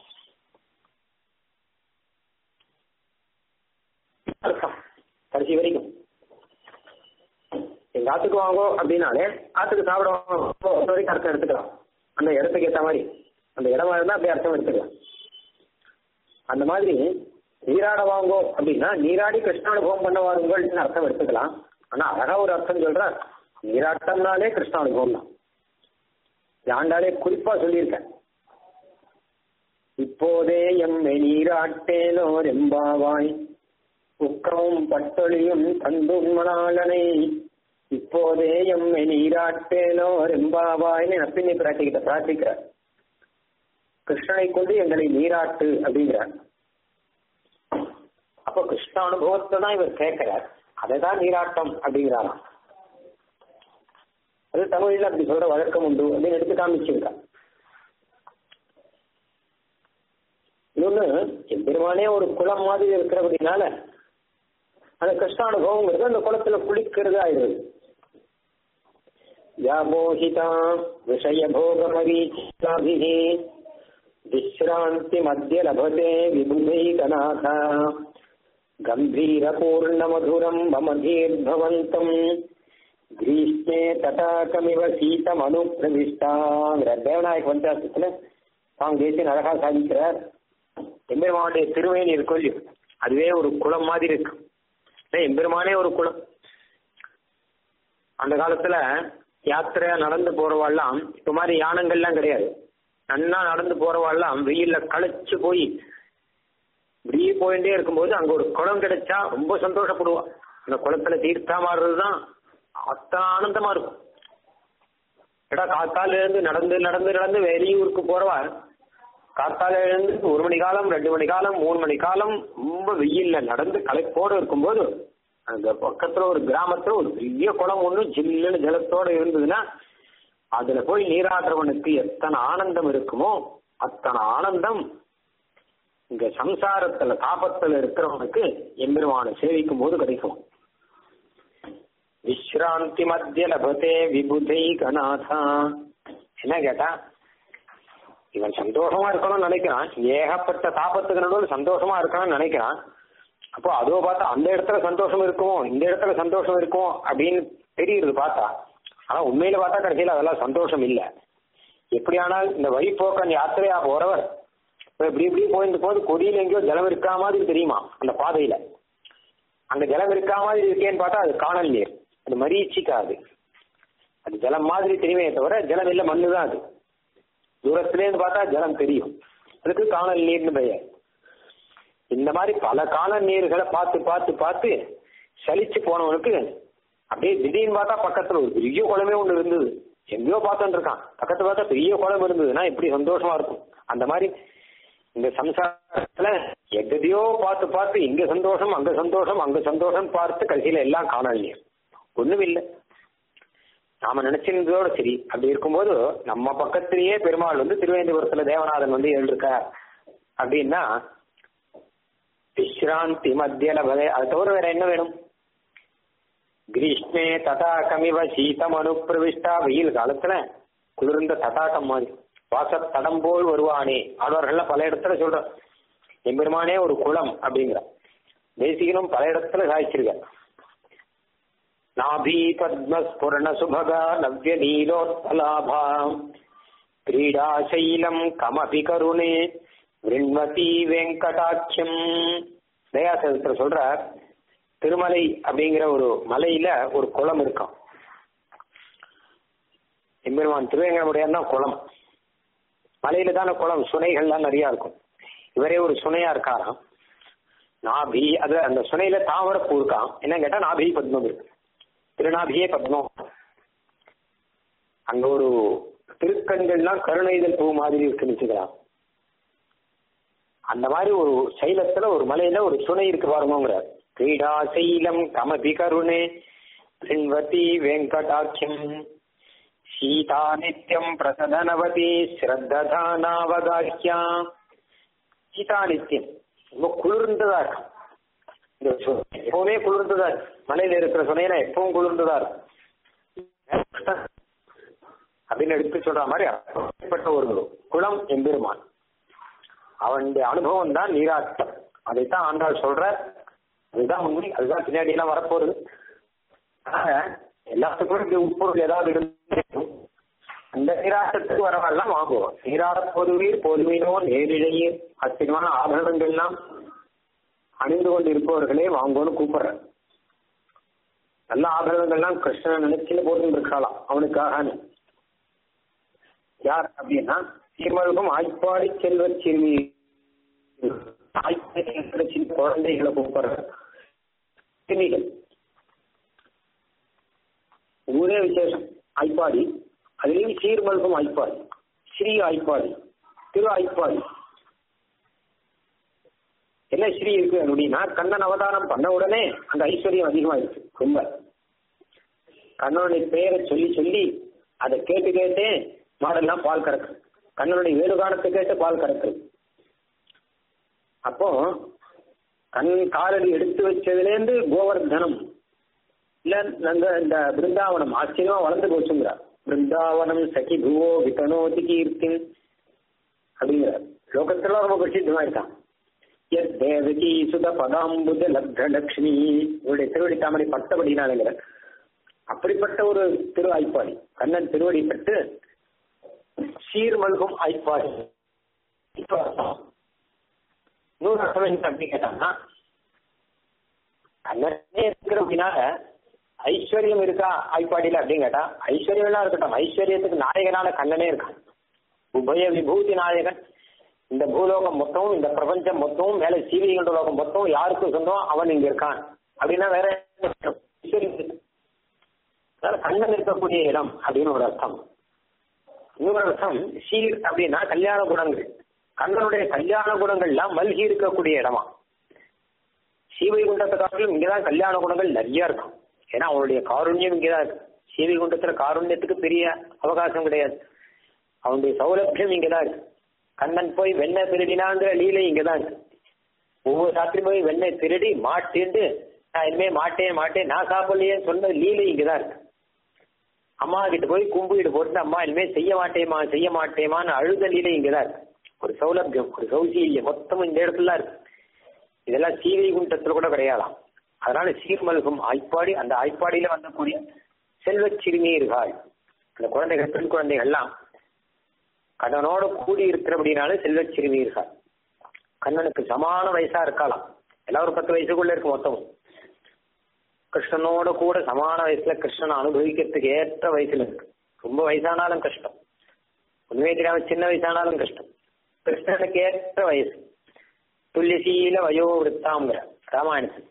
அர்த்தம் கடைசி வரைக்கும் எங்க ஆத்துக்கு வாங்கோ அப்படின்னாலே ஆத்துக்கு சாப்பிட வாங்கோ வரைக்கும் அர்த்தம் எடுத்துக்கலாம் அந்த இடத்துக்கு ஏற்ற மாதிரி அந்த இடமா இருந்தா அப்படியே அர்த்தம் எடுத்துக்கலாம் அந்த மாதிரி நீராட வாங்கோ அப்படின்னா நீராடி கிருஷ்ணானுபவம் பண்ண வாருங்கள்னு அர்த்தம் எடுத்துக்கலாம் ஆனா அழகா ஒரு அர்த்தம் சொல்ற நீராட்டம்னாலே கிருஷ்ணானுபவம் தான் ஆண்டாலே குறிப்பா சொல்லியிருக்கேன் இப்போதே எம்மை நீராட்டேனோ ரெம்பாவாய் உக்கமும் பட்டொழியும் தந்தும் மணாலனை இப்போதே எம்மை நீராட்டேனோ ரெம்பாவாய்னு நப்பினி பிராட்டிக்கிட்ட பிரார்த்திக்கிறார் கிருஷ்ணனை கொண்டு எங்களை நீராட்டு அப்படிங்கிறார் அப்போ கிருஷ்ண அனுபவத்தை தான் இவர் கேட்கிறார் அதை தான் நீராட்டம் அப்படிங்கிறாராம் அது தமிழ்ல அப்படி சொல்ற வழக்கம் உண்டு அப்படின்னு எடுத்து காமிச்சிருக்கா இன்னொன்னு பெருமானே ஒரு குளம் மாதிரி இருக்கிறபடினால அந்த கிருஷ்ணானுபவங்கிறது அந்த குளத்துல குளிக்கிறது ஆயிடுது யாபோஹிதா விஷய போகமரீச்சிதாபிஹி விஸ்ராந்தி மத்திய லபதே விபுதைகநாத கம்பீரபூர்ணமதுரம் மமதீர்பவந்தம் கிரீஷ்மே தடாகமிவ சீதம் அனுப்பிரவிஷ்டாங்கிற தேவநாயக பஞ்சாசத்துல தாங்க தேசியன் அழகா சாதிக்கிறார் எம்பெருமானுடைய திருவேணி இருக்கும் இல்லையோ அதுவே ஒரு குளம் மாதிரி இருக்கு எம்பெருமானே ஒரு குளம் அந்த காலத்துல யாத்திரையா நடந்து போறவாள்லாம் இப்ப மாதிரி யானங்கள்லாம் கிடையாது நன்னா நடந்து போறவாள்லாம் வெயில்ல களைச்சு போய் இப்படியே போயிட்டே இருக்கும்போது அங்க ஒரு குளம் கிடைச்சா ரொம்ப சந்தோஷப்படுவா அந்த குளத்துல தீர்த்தமாடுறதுதான் அத்தனை ஆனந்தமா இருக்கும் ஏடா காத்தால இருந்து நடந்து நடந்து நடந்து வெளியூருக்கு போறவா காத்தால இருந்து ஒரு மணி காலம் ரெண்டு மணி காலம் மூணு மணி காலம் ரொம்ப வெயில்ல நடந்து களைப்போடு இருக்கும்போது அந்த பக்கத்துல ஒரு கிராமத்துல ஒரு பெரிய குளம் ஒண்ணு ஜில்லுன்னு ஜலத்தோட இருந்ததுன்னா அதுல போய் நீராடுறவனுக்கு எத்தனை ஆனந்தம் இருக்குமோ அத்தனை ஆனந்தம் இங்க சம்சாரத்துல தாபத்துல இருக்கிறவனுக்கு எம்பெருமானை சேவிக்கும் போது கிடைக்கும் விஸ்ராந்தி மத்திய லபத்தே விபுதை கநாதா என்ன கேட்டா இவன் சந்தோஷமா இருக்கணும்னு நினைக்கிறான் ஏகப்பட்ட தாபத்துக்கு நடுவில் சந்தோஷமா இருக்கணும்னு நினைக்கிறான் அப்போ அதோ பார்த்தா அந்த இடத்துல சந்தோஷம் இருக்குமோ இந்த இடத்துல சந்தோஷம் இருக்குமோ அப்படின்னு தெரியுது பார்த்தா ஆனா உண்மையில பார்த்தா கடைசியில் அதெல்லாம் சந்தோஷம் இல்லை எப்படியானால் இந்த வழிபோக்கன் யாத்திரையா போறவர் இப்ப இப்படி இப்படி போயிட்டு போது கொடியில எங்கேயோ ஜலம் இருக்கா மாதிரி தெரியுமா அந்த பாதையில அங்க ஜலம் இருக்கா மாதிரி இருக்கேன்னு பார்த்தா அது காணல் நீர் அது மரீச்சிக்காது அது ஜலம் மாதிரி தெரியுமே தவிர ஜலம் இல்ல மண்ணு தான் அது தூரத்திலேருந்து பார்த்தா ஜலம் தெரியும் அதுக்கு காணல் நீர்னு பெயர் இந்த மாதிரி பல காணல் நீர்களை பார்த்து பார்த்து பார்த்து சலிச்சு போனவனுக்கு அப்படியே திடீர்னு பார்த்தா பக்கத்துல ஒரு பெரிய குளமே ஒண்ணு இருந்தது எங்கேயோ பார்த்துட்டு இருக்கான் பக்கத்துல பார்த்தா பெரிய குளம் இருந்ததுன்னா எப்படி சந்தோஷமா இருக்கும் அந்த மாதிரி இந்த சம்சாரத்துல எதையோ பார்த்து பார்த்து இங்க சந்தோஷம் அங்க சந்தோஷம் அங்க சந்தோஷம் பார்த்து கடைசியில எல்லாம் காணலையே ஒண்ணும் இல்லை நாம நினைச்சிருந்ததோட சரி அப்படி இருக்கும்போது நம்ம பக்கத்திலேயே பெருமாள் வந்து திருவேந்திபுரத்துல தேவநாதன் வந்து எழுதிருக்கார் அப்படின்னா விஸ்ராந்தி மத்திய லபதே அது தவிர வேற என்ன வேணும் கிரீஷ்மே தடாகமிவ சீதம் அனுப்பிரவிஷ்டா வெயில் காலத்துல குளிர்ந்த தடாகம் மாதிரி வாச தடம் போல் வருவானே ஆழ்வார்கள்ல பல இடத்துல சொல்ற எம்பெருமானே ஒரு குளம் அப்படிங்கிற தேசிகனும் பல இடத்துல சாய்ச்சிருக்க நாபி பத்மஸ்புரண சுபகா நவ்ய நீலோத்பலாபா கிரீடாசைலம் கமபி கருணே விண்மதி வெங்கடாட்சியம் தயாசகத்துல சொல்ற திருமலை அப்படிங்கிற ஒரு மலையில ஒரு குளம் இருக்கும் எம்பெருமான் திருவேங்கடமுடையான் தான் குளம் மலையில தானே குளம் சுனைகள்லாம் நிறைய இருக்கும் இவரே ஒரு சுனையா இருக்காராம் நாபி அது அந்த சுனையில தாமரப்பூ இருக்கான் என்ன கேட்டா நாபி பத்மம் இருக்கு திருநாபியே பத்மம் அங்க ஒரு திருக்கண்கள்லாம் கருணைதல் பூ மாதிரி இருக்குன்னு வச்சுக்கலாம் அந்த மாதிரி ஒரு சைலத்துல ஒரு மலையில ஒரு சுனை இருக்கு பாருங்கிறார் கிரீடா சைலம் கமபி கருணே பிண்வதி வெங்கடாட்சியம் சீதா நித்யம் பிரசதனவதி ஸ்ரத்ததானாவகாக்கியா சீதா நித்தியம் ரொம்ப குளிர்ந்ததா இருக்கும் இந்த சு- எப்பவுமே குளிர்ந்ததா இருக்கு. மலையில இருக்கிற சுனையில எப்பவும் குளிர்ந்ததா இருக்கும் அப்படின்னு எடுத்து சொல்ற மாதிரி அப்படிப்பட்ட ஒரு குளம் எம்பெருமான் அவனுடைய அனுபவம் தான் நீராட்டம் அதைத்தான் ஆண்டாள் சொல்ற அதுதான் உண்மை அதுதான் பின்னாடி எல்லாம் வரப்போகுது ஆக எல்லாத்துக்கும் இப்படி உட்பொருள் ஏதாவது இருந்து அந்த நீராட்டத்துக்கு வரவெல்லாம் வாங்குவோம் நீராட பொதுவீர் பொதுவீனோ நேரிழையீர் அத்தியமான ஆபரணங்கள் எல்லாம் அணிந்து கொண்டு இருப்பவர்களே வாங்குவோன்னு கூப்பிடுற நல்ல ஆபரணங்கள்லாம் கிருஷ்ணன் நினைச்சுன்னு போட்டு இருக்கலாம் அவனுக்காக யார் அப்படின்னா சீர்மழுகம் ஆய்ப்பாடி செல்வ சிறுமி ஆய்ப்பாடி செல்வ சிறு குழந்தைகளை கூப்பிடுற சிறுமிகள் ஊரே விசேஷம் ஆய்ப்பாடி அதுலேயும் சீர்மல்கும் ஆய்ப்பாடி ஸ்ரீ ஆய்ப்பாடி திரு ஆய்ப்பாடி என்ன ஸ்ரீ இருக்கு அப்படின்னா கண்ணன் அவதாரம் பண்ண உடனே அந்த ஐஸ்வர்யம் அதிகமாயிருக்கு ரொம்ப கண்ணனுடைய பெயரை சொல்லி சொல்லி அதை கேட்டு கேட்டே மாடெல்லாம் பால் கறக்கு கண்ணனுடைய வேணுகானத்தை கேட்டு பால் கறக்கு அப்போ கண் காலடி எடுத்து வச்சதுலேருந்து கோவர்தனம் இல்ல நாங்க இந்த பிருந்தாவனம் ஆச்சரியமா வளர்ந்து போச்சுங்கிறார் பிருந்தாவனம் சகி புவோ விதனோதி கீர்த்தி அப்படிங்கிறார் லோகத்துல ரொம்ப பிரசித்தமா இருக்கான் எத் தேவகி சுத பதாம்புஜ லப்த லக்ஷ்மி இவருடைய திருவடி தாமரை பட்டபடினாலுங்கிற அப்படிப்பட்ட ஒரு திரு ஆய்ப்பாடி கண்ணன் திருவடி பட்டு சீர்மல்கும் ஆய்ப்பாடி இப்ப நூறு அர்த்தம் என்ன அப்படி கேட்டாங்கன்னா கண்ணனே இருக்கிறதுனால ஐஸ்வர்யம் இருக்கா ஆய்ப்பாடியில அப்படின்னு கேட்டா ஐஸ்வர்யம் எல்லாம் இருக்கட்டும் ஐஸ்வர்யத்துக்கு நாயகனான கண்ணனே இருக்கான் உபய விபூதி நாயகன் இந்த பூலோகம் மொத்தமும் இந்த பிரபஞ்சம் மொத்தமும் மேல சீவிகண்ட லோகம் மொத்தம் யாருக்கு சொந்தம் அவன் இங்க இருக்கான் அப்படின்னா வேற என்ன அர்த்தம்? ஐஸ்வர்யம் இருக்கு. அதனால கண்ணன் இருக்கக்கூடிய இடம் அப்படின்னு ஒரு அர்த்தம் இன்னொரு அர்த்தம் சீர் அப்படின்னா கல்யாண குணங்கள் கண்ணனுடைய கல்யாண குணங்கள்லாம் மல்கி இருக்கக்கூடிய இடமா சீவை குண்டத்தை காட்டிலும் இங்கதான் கல்யாண குணங்கள் நிறைய இருக்கும் ஏன்னா அவனுடைய காருண்யம் இங்கதான் இருக்கு சீவிகுண்டத்துல காருண்யத்துக்கு பெரிய அவகாசம் கிடையாது அவனுடைய சௌலபியம் இங்கதான் இருக்கு கண்ணன் போய் வெண்ணெய் திருடினாங்கிற லீலை இங்கதான் இருக்கு ஒவ்வொரு சாத்திரி போய் வெண்ணெய் திருடி மாட்டிண்டு நான் இனிமே மாட்டேன் மாட்டேன் நான் சாப்பிடலையேன்னு சொன்ன லீலை இங்கதான் இருக்கு அம்மா கிட்ட போய் கும்பிட்டு போட்டு அம்மா இனிமே செய்ய மாட்டேமா செய்ய மாட்டேமான்னு அழுத லீலை இங்கதான் இருக்கு ஒரு சௌலபியம் ஒரு சௌசீல்யம் மொத்தமும் இந்த இடத்துல இருக்கு இதெல்லாம் சீவை குண்டத்துல கூட கிடையாதாம் அதனால சீர்மல்கும் ஆய்ப்பாடி அந்த ஆய்ப்பாடியில வந்தக்கூடிய செல்வச் சிறுமியர்கள் அந்த குழந்தைகள் பெண் குழந்தைகள்லாம் கண்ணனோட கூடி இருக்கிறபடினால செல்வச் சிறுமியர்கள் கண்ணனுக்கு சமான வயசா இருக்கலாம் எல்லாம் ஒரு பத்து வயசுக்குள்ள இருக்கு மொத்தமும் கிருஷ்ணனோட கூட சமான வயசுல கிருஷ்ணனை அனுபவிக்கிறதுக்கு ஏற்ற வயசுல இருக்கு ரொம்ப வயசானாலும் கஷ்டம் உண்மையை தெரியாம சின்ன வயசானாலும் கஷ்டம் கிருஷ்ணனுக்கு ஏற்ற வயசு துல்லியசீல வயோவிருத்தாங்கிற ராமாயணத்தில்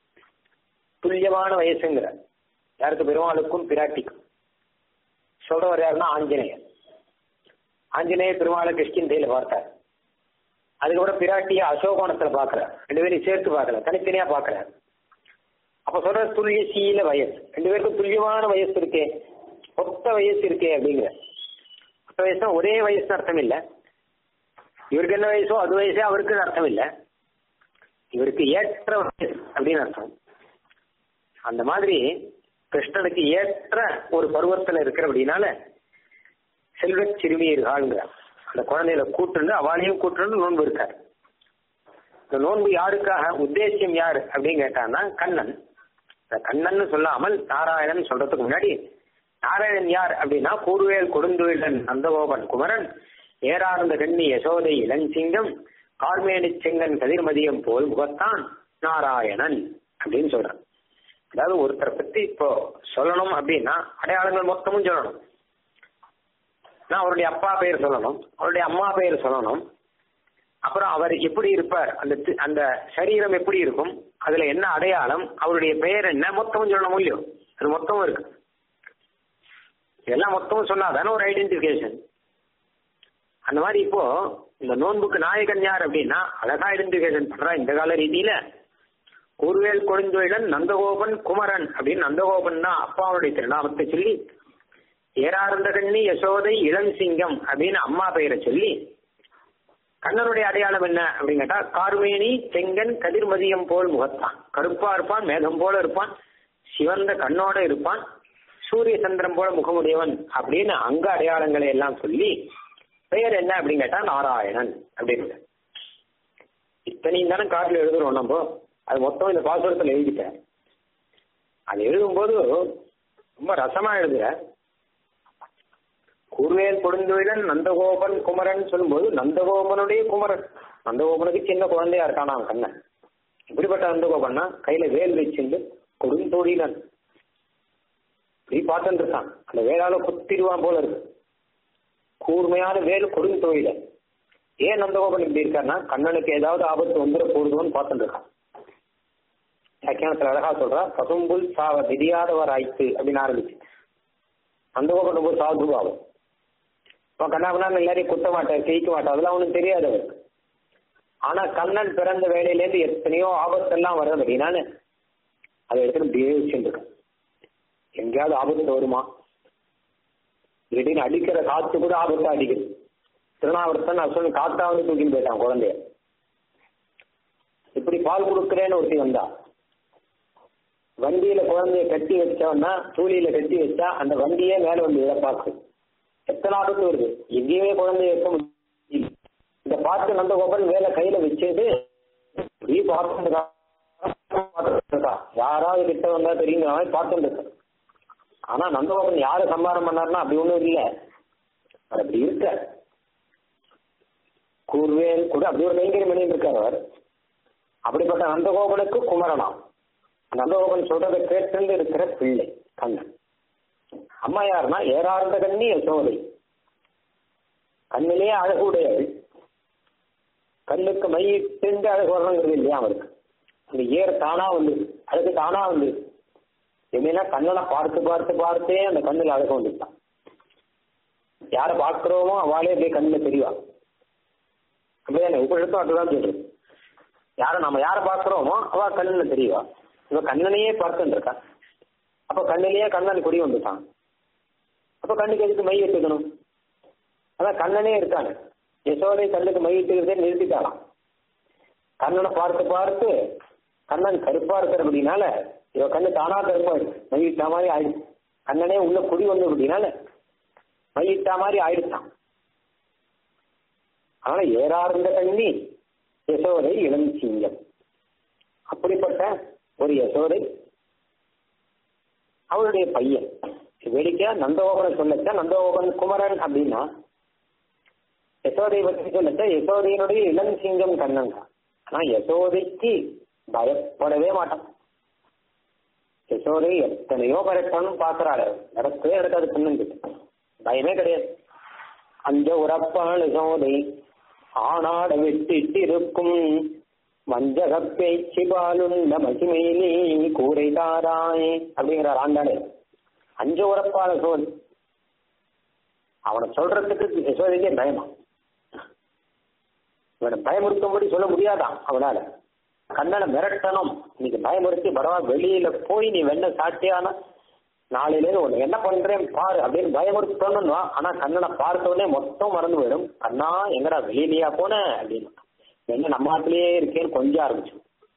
துல்லியமான வயசுங்கிற யாருக்கு பெருமாளுக்கும் பிராட்டிக்கும் சொல்றவர் யாருன்னா ஆஞ்சநேயர் ஆஞ்சநேயர் பெருமாளை கிருஷ்ணந்தையில பார்த்தார் அதுக்கப்புறம் பிராட்டிய அசோகோணத்துல பாக்குறார் ரெண்டு பேரையும் சேர்த்து பார்க்கல தனித்தனியா பாக்குறார் அப்ப சொல்ற துல்லியசீல வயசு ரெண்டு பேருக்கும் துல்லியமான வயசு இருக்கே ஒத்த வயசு இருக்கே அப்படிங்கிற ஒத்த வயசுனா ஒரே வயசு அர்த்தம் இல்ல இவருக்கு என்ன வயசோ அது வயசே அவருக்கு அர்த்தம் இல்ல இவருக்கு ஏற்ற வயசு அப்படின்னு அர்த்தம் அந்த மாதிரி கிருஷ்ணனுக்கு ஏற்ற ஒரு பருவத்துல இருக்கிற அப்படின்னால செல்வ சிறுமியர்கள்ங்கிறார் அந்த குழந்தைகளை கூட்டுண்டு அவளையும் கூட்டுண்டு நோன்பு இருக்காரு இந்த நோன்பு யாருக்காக உத்தேசியம் யாரு அப்படின்னு கேட்டான்னா கண்ணன் இந்த கண்ணன் சொல்லாமல் நாராயணன் சொல்றதுக்கு முன்னாடி நாராயணன் யார் அப்படின்னா கூர்வேல் கொடுந்துவிலன் நந்தகோபன் குமரன் ஏறார்ந்த கண்ணி யசோதை இளஞ்சிங்கம் கார்மேனி செங்கன் கதிர்மதியம் போல் முகத்தான் நாராயணன் அப்படின்னு சொல்றான் அதாவது ஒருத்தரை பத்தி இப்போ சொல்லணும் அப்படின்னா அடையாளங்கள் மொத்தமும் சொல்லணும் நான் அவருடைய அப்பா பெயர் சொல்லணும் அவருடைய அம்மா பெயர் சொல்லணும் அப்புறம் அவர் எப்படி இருப்பார் அந்த தி- அந்த சரீரம் எப்படி இருக்கும் அதுல என்ன அடையாளம் அவருடைய பெயர் என்ன மொத்தமும் சொல்லணும் இல்லையோ அது மொத்தமும் இருக்கு இதெல்லாம் மொத்தமும் சொன்னாதானே ஒரு ஐடென்டிபிகேஷன் அந்த மாதிரி இப்போ இந்த நோன்புக்கு நாயகன் யார் அப்படின்னா அழகா ஐடென்டிபிகேஷன் பண்றா இந்த கால ரீதியில கூர்வேல் கொழுந்தொழிலன் நந்தகோபன் குமரன் அப்படின்னு நந்தகோபன் தான் அப்பாவுடைய திருநாமத்தை சொல்லி ஏரார்ந்த கண்ணி யசோதை இளம் சிங்கம் அப்படின்னு அம்மா பெயரை சொல்லி கண்ணனுடைய அடையாளம் என்ன அப்படின்னு கேட்டா கார்மேனி செங்கன் கதிர்மதியம் போல் முகத்தான் கருப்பா இருப்பான் மேகம் போல இருப்பான் சிவந்த கண்ணோட இருப்பான் சூரிய சந்திரன் போல முகமுடையவன் அப்படின்னு அங்க அடையாளங்களை எல்லாம் சொல்லி பெயர் என்ன அப்படின்னு கேட்டா நாராயணன் அப்படின்னு இத்தனையும் தானே காட்டில் எழுதுறோம் நம்ம அது மொத்தம் இந்த பாசுரத்தில் எழுதிட்டேன் அது எழுதும்போது ரொம்ப ரசமா எழுதுற கூர்வேல் கொடுந்தொழிலன் நந்தகோபன் குமரன் சொல்லும்போது நந்தகோபனுடைய குமரன் நந்தகோபனுக்கு சின்ன குழந்தையா இருக்கானா அவன் கண்ணன் இப்படிப்பட்ட நந்தகோபன்னா கையில வேல் வச்சிருந்து கொடுந்தொழிலன் இப்படி பார்த்துட்டு இருக்கான் அந்த வேளால குத்திடுவான் போல இருக்கு கூர்மையான வேல் கொடுந்தொழிலன் ஏன் நந்தகோபன் இப்படி இருக்காருன்னா கண்ணனுக்கு ஏதாவது ஆபத்து வந்துட போடுதோன்னு பார்த்துட்டு இருக்கான் வியாக்கியானத்துல அழகா சொல்றா பசும்புல் சாவ தெரியாதவர் ஆயிற்று அப்படின்னு ஆரம்பிச்சு நந்தகோபன் ரொம்ப சாதுபாவம் அவன் கண்ணாபண்ணான்னு எல்லாரையும் குத்த மாட்டான் ஜெயிக்க மாட்டான் அதெல்லாம் அவனுக்கு தெரியாது அவருக்கு ஆனா கண்ணன் பிறந்த வேலையிலேருந்து எத்தனையோ ஆபத்தெல்லாம் வருது அப்படின்னால அதை எடுத்து இப்படியே வச்சுருக்கான் எங்கேயாவது ஆபத்து வருமா திடீர்னு அடிக்கிற காத்து கூட ஆபத்தா அடிக்குது திருநாவர்த்தன் அசுவன் காத்தா வந்து தூக்கின்னு போயிட்டான் குழந்தைய இப்படி பால் கொடுக்குறேன்னு ஒருத்தி வந்தா வண்டியில குழந்தைய கட்டி வச்சவன்னா தூளியில கட்டி வச்சா அந்த வண்டியே மேல வந்து இதை பார்க்கும் எத்தனை ஆபத்து வருது எங்கேயுமே குழந்தைய வைக்க முடியும் இந்த பார்த்து நந்தகோபன் வேலை கையில வச்சது இப்படி பார்த்துட்டு இருக்கான். யாராவது கிட்ட வந்தா தெரியுங்கிற மாதிரி பார்த்துட்டு இருக்கான். ஆனா நந்தகோபன் யாரு சம்பாரம் பண்ணாருன்னா அப்படி ஒண்ணும் இல்ல அது அப்படி இருக்க கூர்வேல் கூட அப்படி ஒரு கைங்கரி பண்ணிட்டு இருக்காரு அவர் அப்படிப்பட்ட நந்தகோபனுக்கு குமரனாம் நந்தகோபன் சொல்றதை கேட்டு இருக்கிற பிள்ளை கண்ணன் அம்மா யாருன்னா ஏறார்ந்த கண்ணி யசோதை கண்ணிலேயே அழகுடையவள் கண்ணுக்கு மையிட்டு அழகு வரணுங்கிறது இல்லையா அவருக்கு அந்த ஏர் தானா வந்து அழகு தானா வந்து எப்படின்னா கண்ணனை பார்த்து பார்த்து பார்த்தே அந்த கண்ணில் அழகு வந்துட்டான் யாரை பார்க்கிறோமோ அவளே அப்படியே கண்ணில் தெரியவா அப்படியே உபழுத்தும் அதுதான் சொல்றது யாரை நம்ம யாரை பார்க்கிறோமோ அவ கண்ணில் தெரியவா இவ கண்ணனையே பார்த்துட்டு இருக்கா அப்ப கண்ணிலேயே கண்ணன் குடி வந்துட்டான் அப்ப கண்ணுக்கு எதுக்கு மை இட்டுக்கணும் அதான் கண்ணனே இருக்காங்க யசோதை கண்ணுக்கு மை இட்டுக்கிறதே நிறுத்திட்டாலாம் கண்ணனை பார்த்து பார்த்து கண்ணன் கருப்பா இருக்கிறபடினால இவ கண்ணு தானா கருப்பாயிடுச்சு மையிட்டா மாதிரி ஆயிடுச்சு கண்ணனே உள்ள குடி வந்து அப்படின்னால மையிட்டா மாதிரி ஆயிடுச்சான் ஆனா ஏறார்ந்த கண்ணி யசோதை இளம் சிங்கம் அப்படிப்பட்ட ஒரு யசோதை அவருடைய பையன் வேடிக்கையா நந்தகோபனை சொல்லச்சா நந்தகோபன் குமரன் அப்படின்னா யசோதை பற்றி சொல்லச்சா யசோதையினுடைய இளம் சிங்கம் கண்ணன் தான் ஆனா யசோதைக்கு பயப்படவே மாட்டான் யசோதை எத்தனையோ கரெக்டானு பாக்குறாரு நடக்கவே நடக்காது பொண்ணுங்க பயமே கிடையாது அஞ்ச உறப்பான யசோதை ஆனாட விட்டிட்டு இருக்கும் வஞ்சக பேச்சு பாலுண்ட மகிமையிலே கூரை தாராய் அப்படிங்கிறார் ஆண்டாளே அஞ்ச உறப்பான சோதி அவனை சொல்றதுக்கு யசோதைக்கே பயமா இவனை பயமுறுத்தும்படி சொல்ல முடியாதான் அவனால கண்ணனை மிரட்டணும் இன்னைக்கு பயமுறுத்தி பரவாயில்ல வெளியில போய் நீ வெண்ண சாட்டியானா நாளையிலேருந்து ஒண்ணு என்ன பண்றேன் பாரு அப்படின்னு பயமுறுத்தணும் ஆனா கண்ணனை பார்த்த உடனே மொத்தம் மறந்து போயிடும் கண்ணா எங்கடா வெளியிலயா போன அப்படின்னு என்ன நம்ம நாட்டிலேயே இருக்கேன்னு கொஞ்சம் ஆரம்பிச்சு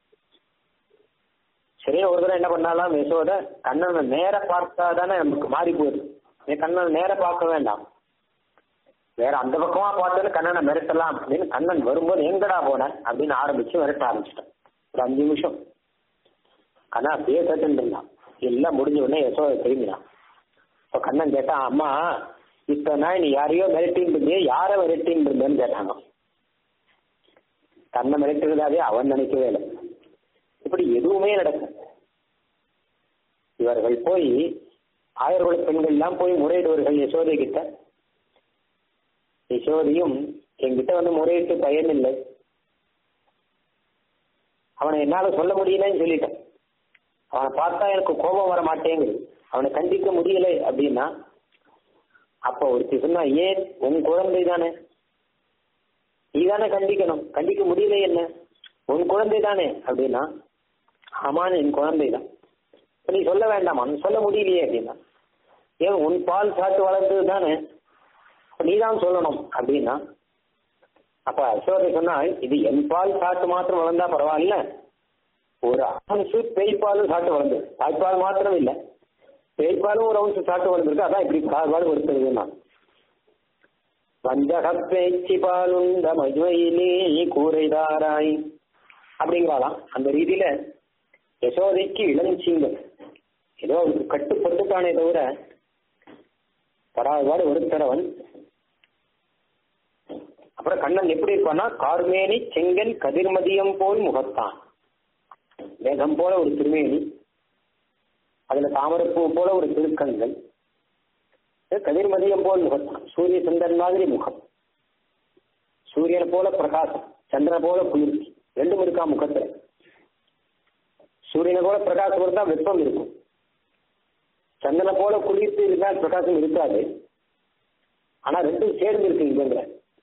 சரி ஒரு தடவை என்ன பண்ணாலாம் யசோத கண்ணனை நேர பார்த்தா தானே நமக்கு மாறி போயிடுது நீ கண்ணனை நேர பார்க்க வேண்டாம் வேற அந்த பக்கமா பார்த்தாலும் கண்ணனை மிரட்டலாம் அப்படின்னு கண்ணன் வரும்போது எங்கடா போன அப்படின்னு ஆரம்பிச்சு மிரட்ட ஆரம்பிச்சிட்டேன் ஒரு அஞ்சு நிமிஷம் கண்ணா அப்படியே கேட்டுட்டு இருந்தான் எல்லாம் முடிஞ்ச உடனே யசோதை திரும்பினான் இப்போ கண்ணன் கேட்டான் அம்மா இப்ப நான் நீ யாரையோ மிரட்டின்னு இருந்தியே யாரை மிரட்டின்னு இருந்தேன்னு கேட்டாங்க தன்னை மிரட்டுறதாவே அவன் நினைக்கவே இல்லை இப்படி எதுவுமே நடக்கும் இவர்கள் போய் ஆயர்குல பெண்கள் எல்லாம் போய் முறையிடுவார்கள் யசோதை கிட்ட யசோதையும் என்கிட்ட வந்து முறையிட்டு பயன் இல்லை அவனை என்னால சொல்ல முடியலன்னு சொல்லிட்டேன் அவனை பார்த்தா எனக்கு கோபம் வர மாட்டேங்குது அவனை கண்டிக்க முடியலை அப்படின்னா அப்ப ஒருத்தி சொன்னா ஏன் உன் குழந்தை தானே நீ தானே கண்டிக்கணும் கண்டிக்க முடியல என்ன உன் குழந்தை தானே அப்படின்னா ஆமான்னு என் குழந்தை தான் நீ சொல்ல வேண்டாமா சொல்ல முடியலையே அப்படின்னா ஏன் உன் பால் சாட்டு வளர்ந்தது தானே நீ தான் சொல்லணும் அப்படின்னா அப்ப அசோரை சொன்னால் இது என் பால் சாட்டு மாத்திரம் வளர்ந்தா பரவாயில்ல ஒரு அம்சு பேய்ப்பாலும் சாட்டு வளர்ந்தது தாய்ப்பால் மாத்திரம் இல்லை பேய்ப்பாலும் ஒரு அம்சம் சாட்டு வளர்ந்துருக்கு அதான் இப்படி பால் கொடுத்தது நான் வஞ்சக பேச்சு பாலுண்ட மஜ்மையிலே கூரைதாராய் அப்படிங்கிறாளாம் அந்த ரீதியில யசோதைக்கு இளஞ்சிங்கம் ஏதோ அவருக்கு கட்டுப்பட்டுட்டானே தவிர படாதபாடு ஒருத்தரவன் அப்புறம் கண்ணன் எப்படி இருப்பான்னா கார்மேனி செங்கல் கதிர்மதியம் போல் முகத்தான் வேகம் போல ஒரு திருமேனி அதுல தாமரப்பூ போல ஒரு திருக்கண்கள் கதிர்மதியம் போல் முகத்தான் சூரிய சந்திரன் மாதிரி முகம் சூரியனை போல பிரகாசம் சந்திரனை போல குளிர்ச்சி ரெண்டும் இருக்கா முகத்துல சூரியனை போல பிரகாசம் இருந்தா வெப்பம் இருக்கும் சந்திரனை போல குளிர்ச்சி இருந்தால் பிரகாசம் இருக்காது ஆனா ரெண்டும் சேர்ந்து இருக்கு இவங்கள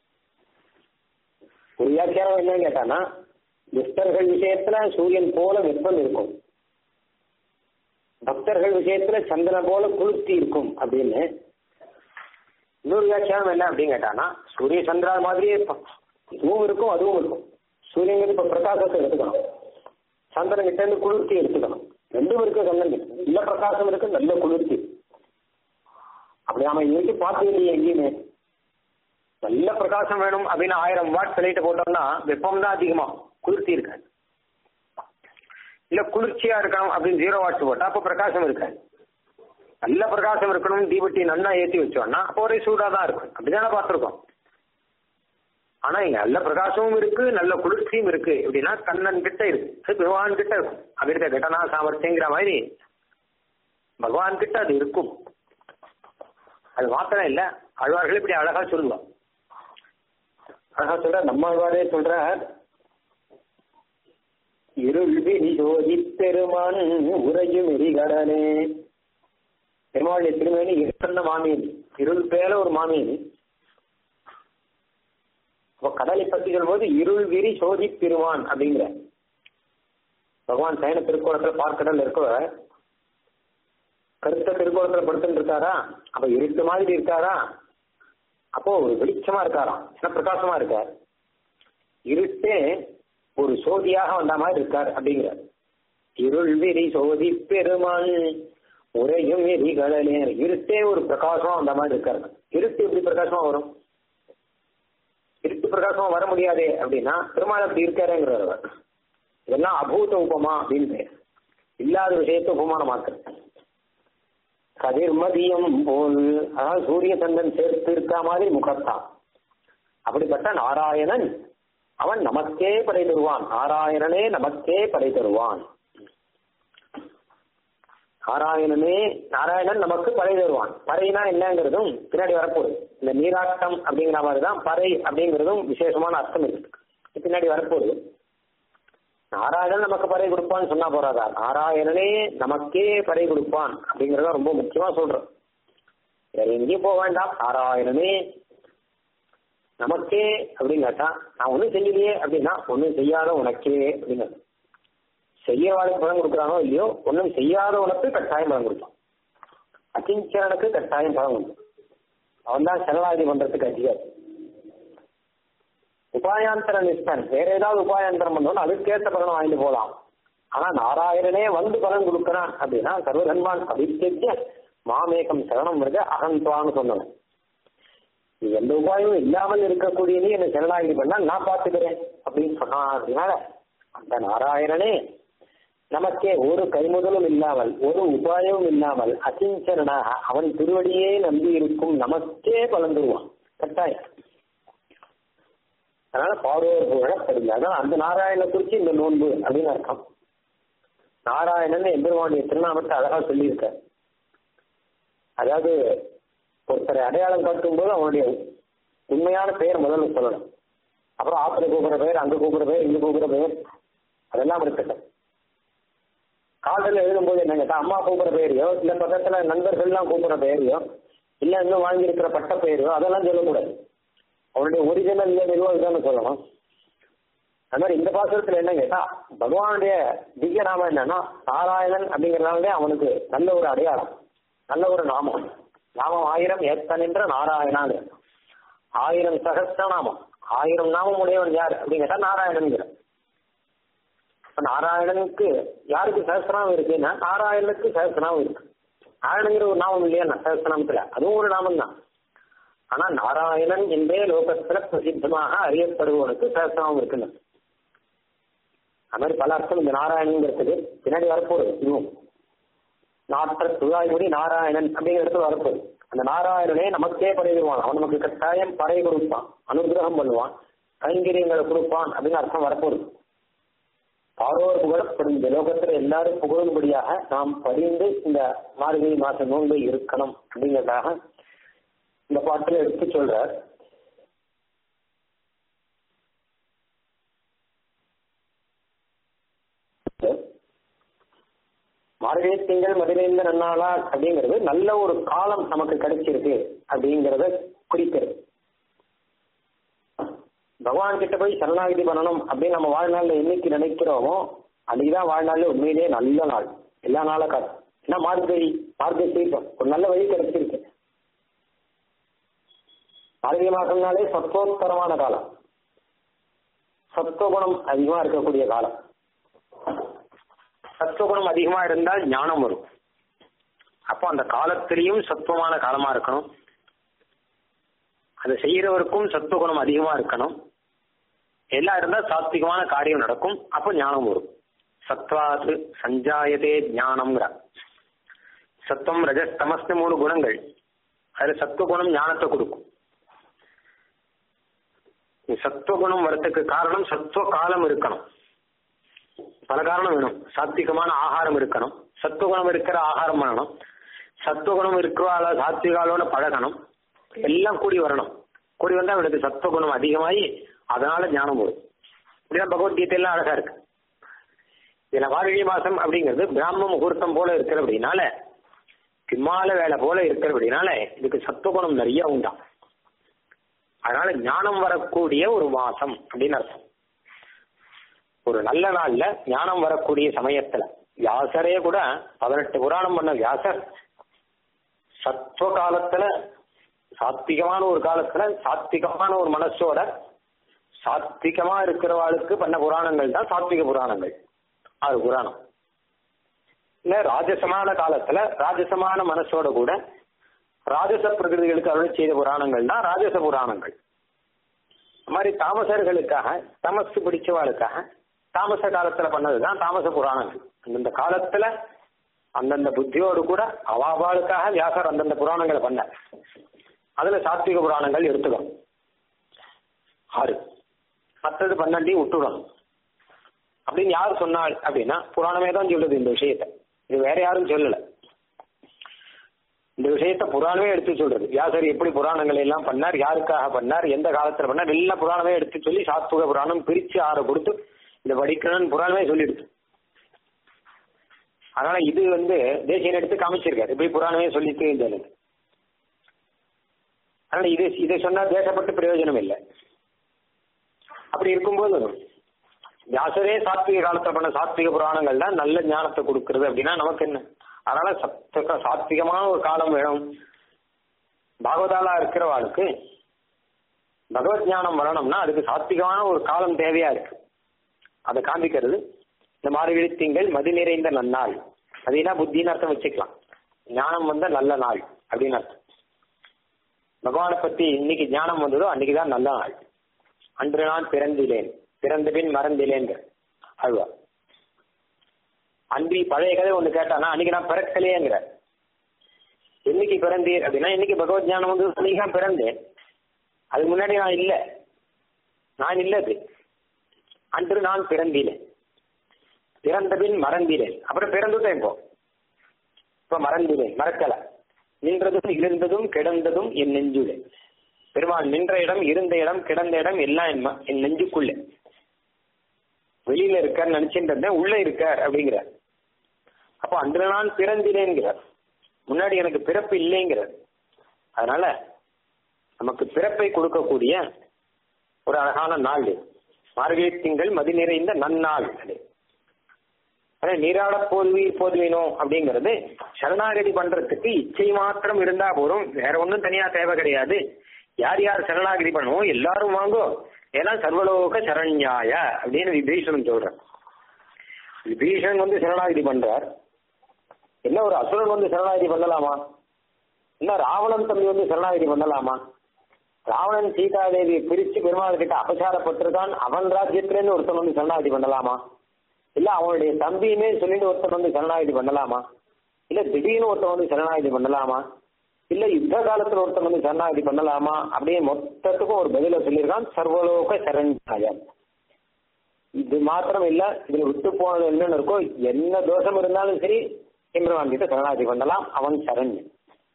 ஒரு வியாக்கியானம் என்னன்னு கேட்டானா துஷ்டர்கள் விஷயத்துல சூரியன் போல வெப்பம் இருக்கும் பக்தர்கள் விஷயத்துல சந்திரன் போல குளிர்ச்சி இருக்கும் அப்படின்னு இன்னொரு வியாக்கியானம் என்ன அப்படின்னு கேட்டானா சூரிய சந்திரா மாதிரியே இதுவும் இருக்கும் அதுவும் இருக்கும் சூரியன் இப்ப பிரகாசத்தை எடுத்துக்கணும் சந்திரன் கிட்ட இருந்து குளிர்ச்சி எடுத்துக்கணும் ரெண்டும் இருக்கு கண்ணன் நல்ல பிரகாசம் இருக்கு நல்ல குளிர்ச்சி அப்படி நாம இன்னைக்கு பார்த்து இல்லையே எங்கேயுமே நல்ல பிரகாசம் வேணும் அப்படின்னு ஆயிரம் வாட் லைட்டை போட்டோம்னா வெப்பம் தான் அதிகமா குளிர்ச்சி இருக்காது இல்ல குளிர்ச்சியா இருக்கணும் அப்படின்னு ஜீரோ வாட்ஸ் போட்டா அப்ப பிரகாசம் இருக்காது நல்ல பிரகாசம் இருக்கணும் தீபட்டி நல்லா ஏற்றி வச்சோம்னா அப்போ ஒரே சூடா தான் இருக்கும் அப்படிதானே பார்த்துருக்கோம் ஆனா இங்க நல்ல பிரகாசமும் இருக்கு நல்ல குளிர்ச்சியும் இருக்கு எப்படின்னா கண்ணன் கிட்ட இருக்கு அது பகவான் கிட்ட இருக்கும் அவிர்த கடனா சாமர்த்தியங்கிற மாதிரி பகவான் கிட்ட அது இருக்கும் அது மாத்திரம் இல்ல அழ்வார்கள் இப்படி அழகா சொல்லுவோம் அழகா சொல்ற நம்ம அழ்வாரே சொல்ற இருள்வி ஜோதி பெருமான் உறையும் எரிகடனே பெருமாளுடைய திருமேனி இருந்த மாமியனி இருள் பேல ஒரு மாமியனி அப்ப கடலை பற்றி சொல்லும்போது இருள் விரி சோதி பெருமான் அப்படிங்கிற பகவான் சயன திருக்கோணத்துல பார்க்கடல் இருக்க கருத்த திருக்கோலத்துல படுத்துட்டு இருக்காரா அப்ப இருட்டு மாதிரி இருக்காரா அப்போ ஒரு வெளிச்சமா இருக்காராம் சின்ன பிரகாசமா இருக்கார் இருட்டே ஒரு சோதியாக வந்த மாதிரி இருக்கார் அப்படிங்கிறார் இருள் விரி சோதி பெருமான் உரையும் எரிகளே இருட்டே ஒரு பிரகாசம் அந்த மாதிரி இருக்காரு இருட்டு எப்படி பிரகாசமா வரும் இருட்டு பிரகாசமா வர முடியாதே அப்படின்னா பெருமாள் அப்படி இருக்காருங்கிறார் அவர் இதெல்லாம் அபூத உபமா அப்படின்னு பேர் இல்லாத விஷயத்தை உபமானமாக்குறது கதிர்மதியம் போல் அதாவது சூரிய சந்திரன் சேர்த்து இருக்கா மாதிரி முகத்தான் அப்படிப்பட்ட நாராயணன் அவன் நமக்கே படை தருவான் நாராயணனே நமக்கே படை தருவான் நாராயணனே நாராயணன் நமக்கு படை தருவான் பறைனா என்னங்கிறதும் பின்னாடி வரப்போகுது இந்த நீராட்டம் அப்படிங்கிற மாதிரி தான் பறை அப்படிங்கிறதும் விசேஷமான அர்த்தம் இருக்கு பின்னாடி வரப்போகுது நாராயணன் நமக்கு பறை கொடுப்பான்னு சொன்னா போறாதா நாராயணனே நமக்கே பறை கொடுப்பான் அப்படிங்கறத ரொம்ப முக்கியமா சொல்றோம் வேற எங்கேயும் போக வேண்டாம் நாராயணனே நமக்கே அப்படின்னு கேட்டா நான் ஒன்றும் செய்யலையே அப்படின்னா ஒன்றும் செய்யாத உனக்கே அப்படின்னு செய்யவாளுக்கு பலன் கொடுக்குறானோ இல்லையோ ஒன்றும் செய்யாத உனக்கு கட்டாயம் பலன் கொடுப்பான் அகிஞ்சரனுக்கு கட்டாயம் பலன் உண்டு அவன் தான் செலவாதி பண்றதுக்கு அதிகாரி உபாயாந்தர நிஷ்டன் வேற ஏதாவது உபாயாந்தரம் பண்ணோம்னா அதுக்கேற்ற பலனை வாங்கிட்டு போகலாம் ஆனா நாராயணனே வந்து பலன் கொடுக்கறான் அப்படின்னா சர்வதன்மான் அபிஷேக்கிய மாமேகம் சரணம் வருது அகந்த்வான்னு சொன்னவன் நீ எந்த உபாயமும் இல்லாமல் இருக்கக்கூடிய நீ என்ன சரணாகி பண்ணா நான் பார்த்துக்கிறேன் அப்படின்னு சொன்னான் அதனால அந்த நாராயணனே நமக்கே ஒரு கைமுதலும் இல்லாமல் ஒரு உபாயமும் இல்லாமல் அகிஞ்சனாக அவன் திருவடியே நம்பி இருக்கும் நமக்கே பலந்துருவான் கட்டாயம் அதனால பாடுவோர் புகழப்படுது அதான் அந்த நாராயணனை குறிச்சு இந்த நோன்பு அப்படின்னு அர்த்தம் நாராயணன் எம்பெருமானுடைய திருநாமத்தை அழகா சொல்லியிருக்க அதாவது ஒருத்தரை அடையாளம் காட்டும் போது அவனுடைய உண்மையான பெயர் முதல்ல சொல்லணும் அப்புறம் ஆத்துல கூப்பிடுற பெயர் அங்க கூப்பிடுற பெயர் இங்க கூப்பிடுற பெயர் அதெல்லாம் இருக்கட்டும் காதல் எழுதும்போது என்ன கேட்டா அம்மா கூப்பிடுற பெயரையோ இல்ல பக்கத்துல நண்பர்கள்லாம் கூப்பிடுற பெயரையோ இல்ல இன்னும் வாங்கியிருக்கிற பட்ட பெயரையோ அதெல்லாம் சொல்லக்கூடாது அவனுடைய ஒரிஜினல் எதுவோ அதுதான் சொல்லணும் அது மாதிரி இந்த பாசுரத்துல என்ன கேட்டா பகவானுடைய திவ்ய நாமம் என்னன்னா நாராயணன் அப்படிங்கறதாலே அவனுக்கு நல்ல ஒரு அடையாளம் நல்ல ஒரு நாமம் நாமம் ஆயிரம் ஏத்தனின்ற நாராயணாங்க ஆயிரம் சகஸ்ர நாமம் ஆயிரம் நாமம் உடையவன் யார் அப்படின்னு கேட்டா நாராயணன்கிற இப்ப நாராயணனுக்கு யாருக்கு சகஸ்திரநாமம் இருக்குன்னா நாராயணனுக்கு சகஸ்திரநாமம் இருக்கு நாராயணங்கிற ஒரு நாமம் இல்லையா சகஸ்திரநாமத்துல அதுவும் ஒரு நாமம் தான் ஆனா நாராயணன் என்றே லோகத்துல பிரசித்தமாக அறியப்படுவனுக்கு சகஸ்திரநாமம் இருக்குன்னு அது மாதிரி பல அர்த்தம் இந்த நாராயணங்கிறதுக்கு பின்னாடி வரப்போகுது இதுவும் நாற்ற துழாய்மொழி நாராயணன் அப்படிங்கிற இடத்துல வரப்போகுது அந்த நாராயணனே நமக்கே படைவிடுவான் அவன் நமக்கு கட்டாயம் படை கொடுப்பான் அனுகிரகம் பண்ணுவான் கைங்கரியங்களை கொடுப்பான் அப்படின்னு அர்த்தம் வரப்போகுது பாரோர் புகழப்படும் இந்த லோகத்துல எல்லாரும் புகழும்படியாக நாம் படிந்து இந்த மார்கழி மாச நோன்பு இருக்கணும் அப்படிங்கிறதாக இந்த பாட்டுல எடுத்து சொல்றார் மார்கழி திங்கள் மதுரைந்த நன்னாளால் அப்படிங்கிறது நல்ல ஒரு காலம் நமக்கு கிடைச்சிருக்கு அப்படிங்கிறத குறிக்கிறது பகவான் கிட்ட போய் சரணாகிதி பண்ணணும் அப்படின்னு நம்ம வாழ்நாள்ல என்னைக்கு நினைக்கிறோமோ அன்னைக்குதான் வாழ்நாள்ல உண்மையிலேயே நல்ல நாள் எல்லா நாளும் காட்டும் ஏன்னா மார்கழி மார்கழி தீர்க்கம் ஒரு நல்ல வழி கிடைச்சிருக்கு மார்கழி மாசம்னாலே சத்வோத்தரமான காலம் சத்துவகுணம் அதிகமா இருக்கக்கூடிய காலம் சத்துவகுணம் அதிகமா இருந்தால் ஞானம் வரும் அப்போ அந்த காலத்திலையும் சத்துவமான காலமா இருக்கணும் அதை செய்யறவருக்கும் சத்துவகுணம் அதிகமா இருக்கணும் எல்லாம் இருந்தா சாத்விகமான காரியம் நடக்கும் அப்போ ஞானம் வரும் சத்வாது சஞ்சாயதே ஞானம்ங்கிற சத்துவம் ரஜஸ் தமஸ்னு மூணு குணங்கள் அதுல சத்துவகுணம் ஞானத்தை கொடுக்கும் சத்துவகுணம் வரத்துக்கு காரணம் சத்துவ காலம் இருக்கணும் பல காரணம் வேணும் சாத்விகமான ஆகாரம் இருக்கணும் சத்துவகுணம் இருக்கிற ஆகாரம் பண்ணணும் சத்துவகுணம் இருக்கிற சாத்விகாலோட பழகணும் எல்லாம் கூடி வரணும் கூடி வந்தா அவனுக்கு சத்துவகுணம் அதிகமாகி அதனால ஞானம் வரும் இப்படிதான் பகவத்கீதையெல்லாம் அழகா இருக்கு இதுல மார்கழி மாசம் அப்படிங்கிறது பிராம முகூர்த்தம் போல இருக்கிற அப்படின்னால பிம்மால வேலை போல இருக்கிற அப்படின்னால இதுக்கு சத்துவகுணம் நிறைய உண்டாம் அதனால ஞானம் வரக்கூடிய ஒரு மாசம் அப்படின்னு அர்த்தம் ஒரு நல்ல நாள்ல ஞானம் வரக்கூடிய சமயத்துல வியாசரே கூட பதினெட்டு புராணம் பண்ண வியாசர் சத்துவ காலத்துல சாத்விகமான ஒரு காலத்துல சாத்விகமான ஒரு மனசோட சாத்விகமா இருக்கிறவாளுக்கு பண்ண புராணங்கள் தான் சாத்விக புராணங்கள் அது புராணம் இல்ல ராஜசமான காலத்துல ராஜசமான மனசோட கூட ராஜச பிரகிருதிகளுக்கு அருள் செய்த புராணங்கள் தான் ராஜச புராணங்கள் அது மாதிரி தாமசர்களுக்காக தமசு பிடிச்சவாளுக்காக தாமச காலத்துல பண்ணதுதான் தாமச புராணங்கள் அந்தந்த காலத்துல அந்தந்த புத்தியோடு கூட அவாவாளுக்காக வியாசர் அந்தந்த புராணங்களை பண்ண அதுல சாத்விக புராணங்கள் எடுத்துக்கணும் ஆறு மற்றது பன்னெண்டையும் விட்டுடணும் அப்படின்னு யார் சொன்னாள் அப்படின்னா புராணமே தான் சொல்லுது இந்த விஷயத்தை இது வேற யாரும் சொல்லல இந்த விஷயத்த புராணமே எடுத்து சொல்றது வியாசர் எப்படி புராணங்களை எல்லாம் பண்ணார் யாருக்காக பண்ணார் எந்த காலத்துல பண்ணார் எல்லா புராணமே எடுத்து சொல்லி சாத்விக புராணம் பிரிச்சு ஆற கொடுத்து இந்த படிக்கணும்னு புராணமே சொல்லிடுது அதனால இது வந்து தேசியன் எடுத்து காமிச்சிருக்காரு இப்படி புராணமே சொல்லிட்டு இருந்தது அதனால இது இதை சொன்னா தேசப்பட்டு பிரயோஜனம் இல்லை அப்படி இருக்கும்போது வியாசரே சாத்விக காலத்துல பண்ண சாத்விக புராணங்கள் தான் நல்ல ஞானத்தை கொடுக்கறது அப்படின்னா நமக்கு என்ன அதனால சத்த சாத்விகமான ஒரு காலம் வேணும் பாகவதாலா இருக்கிறவாளுக்கு பகவத் ஞானம் வரணும்னா அதுக்கு சாத்விகமான ஒரு காலம் தேவையா இருக்கு அதை காண்பிக்கிறது இந்த மார்கழி திங்கள் மதி நிறைந்த நன்னாள் அப்படின்னா புத்தின்னு அர்த்தம் வச்சுக்கலாம் ஞானம் வந்த நல்ல நாள் அப்படின்னு அர்த்தம் பகவானை பத்தி இன்னைக்கு ஞானம் வந்ததோ அன்னைக்கு தான் நல்ல நாள் அன்று நான் பிறந்திலேன் பிறந்த பின் மறந்திலேங்க அழுவா அன்றி பழைய கதை ஒண்ணு கேட்டானா அன்னைக்கு நான் பிறக்கலையேங்கிற என்னைக்கு பிறந்தீர் அப்படின்னா இன்னைக்கு பகவத் ஞானம் வந்து அன்னைக்கு தான் பிறந்தேன் அதுக்கு முன்னாடி நான் இல்லை நான் இல்லது அன்று நான் பிறந்திலேன் பிறந்த பின் மறந்திலேன் அப்புறம் பிறந்துட்டேன் இப்போ இப்ப மறந்திலேன் மறக்கல நின்றதும் இருந்ததும் கிடந்ததும் என் நெஞ்சுலே பெருமாள் நின்ற இடம் இருந்த இடம் கிடந்த இடம் எல்லாம் என் ம- என் நெஞ்சுக்குள்ள வெளியில இருக்கார் நினைச்சிட்டு இருந்தேன் உள்ள இருக்கார் அப்படிங்கிறார் அப்போ அன்று நான் பிறந்திலேங்கிறார் முன்னாடி எனக்கு பிறப்பு இல்லைங்கிறார் அதனால நமக்கு பிறப்பை கொடுக்கக்கூடிய ஒரு அழகான நாள் இது. மார்கழி திங்கள் மதி நிறைந்த நன்னாள் அது ஆனா நீராட போதுவீர் போதுவினோ அப்படிங்கிறது சரணாகதி பண்றதுக்கு இச்சை மாத்திரம் இருந்தா போதும் வேற ஒண்ணும் தனியா தேவை கிடையாது யார் யார் சரணாகதி பண்ணுவோம் எல்லாரும் வாங்கோ ஏன்னா சர்வலோக சரண்யாய அப்படின்னு விபீஷணன் சொல்றார் விபீஷணன் வந்து சரணாகதி பண்றார் என்ன ஒரு அசுரன் வந்து சரணாகதி பண்ணலாமா என்ன ராவணன் தம்பி வந்து சரணாகதி பண்ணலாமா ராவணன் சீதாதேவி பிரிச்சு பெருமாள் கிட்ட அபசாரப்பட்டிருக்கான் அவன் ராஜ்யத்திலேருந்து ஒருத்தன் வந்து சரணாகதி பண்ணலாமா இல்ல அவனுடைய தம்பியுமே சொல்லிட்டு ஒருத்தன் வந்து சரணாகதி பண்ணலாமா இல்ல திடீர்னு ஒருத்தன் வந்து சரணாகதி பண்ணலாமா இல்ல யுத்த காலத்துல ஒருத்தன் வந்து சரணாகதி பண்ணலாமா அப்படின்னு மொத்தத்துக்கும் ஒரு பதில சொல்லியிருக்கான் சர்வலோக சரண்யாயம் இது மாத்திரம் இல்ல இதுல விட்டு போனது என்னன்னு இருக்கோ என்ன தோஷம் இருந்தாலும் சரி எம்பெருமான் கிட்ட சரணாகதி பண்ணலாம் அவன் சரண்யன்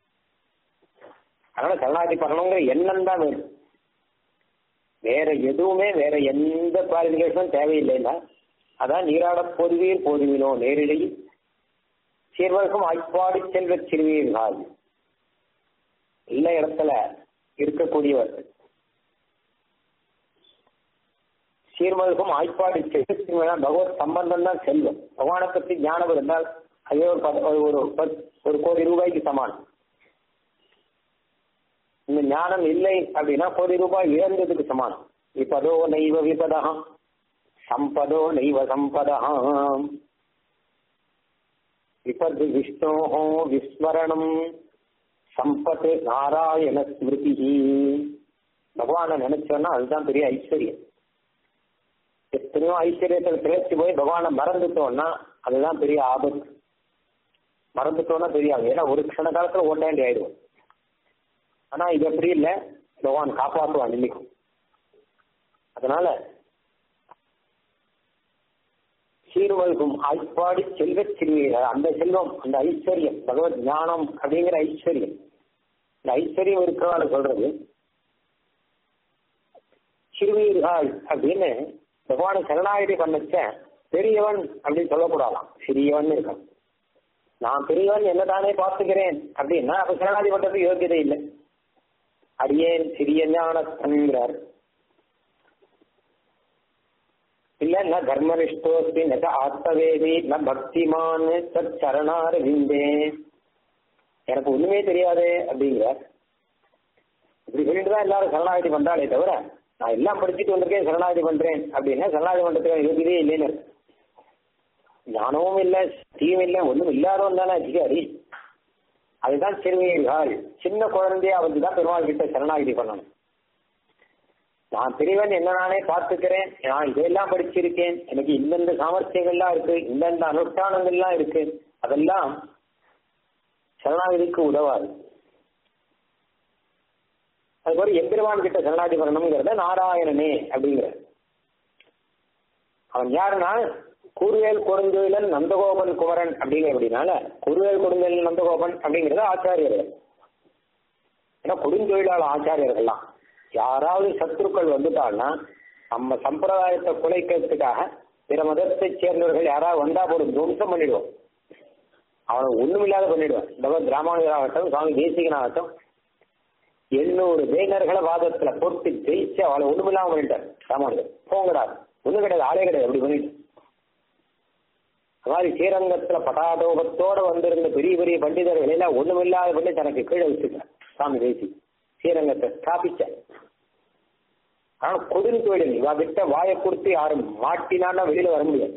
அதனால சரணாகதி பண்ணணுங்கிற எண்ணம் தான் வேணும் வேற எதுவுமே வேற எந்த குவாலிபிகேஷனும் தேவையில்லைன்னா அதான் நீராட பொதுவீர் போதுவினோ நேரிடையில் சீர்வர்க்கம் ஆய்ப்பாடி செல்வ சிறுவீர்கள் எல்லா இடத்துல இருக்கக்கூடியவர்கள் சீர்மல்கும் ஆய்ப்பாடி செல்வ பகவத் சம்பந்தம் தான் செல்வம் பகவானை பத்தி ஞானம் இருந்தால் அதே ஒரு பத- ஒரு- ஒரு பத்- ஒரு கோடி ரூபாய்க்கு சமானம் இந்த ஞானம் இல்லை அப்படின்னா கோடி ரூபாய் இழந்ததுக்கு சமானம் விபதோ நைவ விபதா சம்பதோ நைவ சம்பதா விபத் விஷ்ணோ விஸ்மரணம் சம்பத் நாராயண ஸ்மிருதி பகவானை நினைச்சோன்னா அதுதான் பெரிய ஐஸ்வர்யம் எத்தனையோ ஐஸ்வர்யத்தில் திளைச்சு போய் பகவானை மறந்துட்டோம்னா அதுதான் பெரிய ஆபத்து மறந்துட்டோம்னா தெரியாது ஏன்னா ஒரு க்ஷண காலத்துல ஓட்டாண்டி ஆயிடுவோம் ஆனா இது அப்படி இல்லை பகவான் காப்பாற்றுவான் இன்னைக்கும் அதனால சீர்வல்கும் ஆய்ப்பாடி செல்வ சிறுவீர்கள் அந்த செல்வம் அந்த ஐஸ்வர்யம் பகவத் ஞானம் அப்படிங்கிற ஐஸ்வர்யம் இந்த ஐஸ்வர்யம் இருக்கிறவாள் சொல்றது சிறுவீர்கள் அப்படின்னு பகவானை சரணாகதி பண்ணச்ச பெரியவன் அப்படின்னு சொல்லக்கூடாதாம் சிறியவன் இருக்கான் நான் பெரியவன் என்னதானே பார்த்துக்கிறேன் அப்படின்னா அப்ப சரணாகதி பண்றதுக்கு யோகியதை இல்லை அடியேன் சிறிய ஞானத்தன்கிறார் இல்ல ந தர்மனிஷ்டோஸ்தி ந ச ஆத்மவேதி ந பக்திமான் தத் சரணார விந்தே எனக்கு ஒண்ணுமே தெரியாது அப்படிங்கிறார் இப்படி சொல்லிட்டு தான் எல்லாரும் சரணாகதி பண்றாளே தவிர நான் எல்லாம் படிச்சுட்டு வந்திருக்கேன் சரணாகதி பண்றேன் அப்படின்னா சரணாகதி பண்றதுக்கு யோகியதே இல்லைன்னு ஞானமும் இல்லை தீயும் இல்லை ஒன்றும் இல்லாதவன் தானே அதிகாரி அதுதான் சிறுமியர்கள் சின்ன குழந்தையா வந்து தான் பெருமாள் கிட்ட சரணாகதி பண்ணணும் நான் பெரியவன் என்ன நானே பார்த்துக்கிறேன் நான் இதெல்லாம் படிச்சிருக்கேன் எனக்கு இந்தந்த சாமர்த்தியங்கள்லாம் இருக்கு இந்தந்த அனுஷ்டானங்கள்லாம் இருக்கு அதெல்லாம் சரணாகதிக்கு உதவாது அதுக்கப்புறம் எம்பெருமான் கிட்ட சரணாகதி பண்ணணுங்கிறத நாராயணனே அப்படிங்கிற அவன் யாருன்னா கூறுவேல் கொடுந்தொழிலன் நந்தகோபன் குமரன் அப்படிங்கிற அப்படின்னால கூறுவேல் கொடுந்தொழிலன் நந்தகோபன் அப்படிங்கிறது ஆச்சாரியர்கள் ஏன்னா கொடுந்தொழிலாளர் ஆச்சாரியர்கள்லாம் யாராவது சத்துருக்கள் வந்துட்டாங்கன்னா நம்ம சம்பிரதாயத்தை குலைக்கிறதுக்காக பிற மதத்தை சேர்ந்தவர்கள் யாராவது வந்தா போடும் துவம்சம் பண்ணிடுவோம் அவனை ஒண்ணுமில்லாத பண்ணிடுவான் பகவத் ராமானுஜராகட்டும் சுவாமி தேசிகனாகட்டும் எண்ணூறு வேணர்களை வாதத்துல போட்டு ஜெயிச்சு அவளை ஒண்ணுமில்லாம பண்ணிட்டார் ராமானுஜர் போங்கடா ஒண்ணு கிடையாது ஆளே கிடையாது அப்படி பண்ணிட்டு அது மாதிரி ஸ்ரீரங்கத்துல பட்டாடோபத்தோட வந்திருந்த பெரிய பெரிய பண்டிதர்கள் எல்லாம் ஒண்ணுமில்லாத பண்ணி தனக்கு கீழே வச்சுட்டார் சுவாமி தேசி ஸ்ரீரங்கத்தை ஸ்தாபிச்ச ஆனா கொடுன்னு போயிடுங்க இவா கிட்ட வாயை கொடுத்து யாரும் மாட்டினான்னா வெளியில வர முடியாது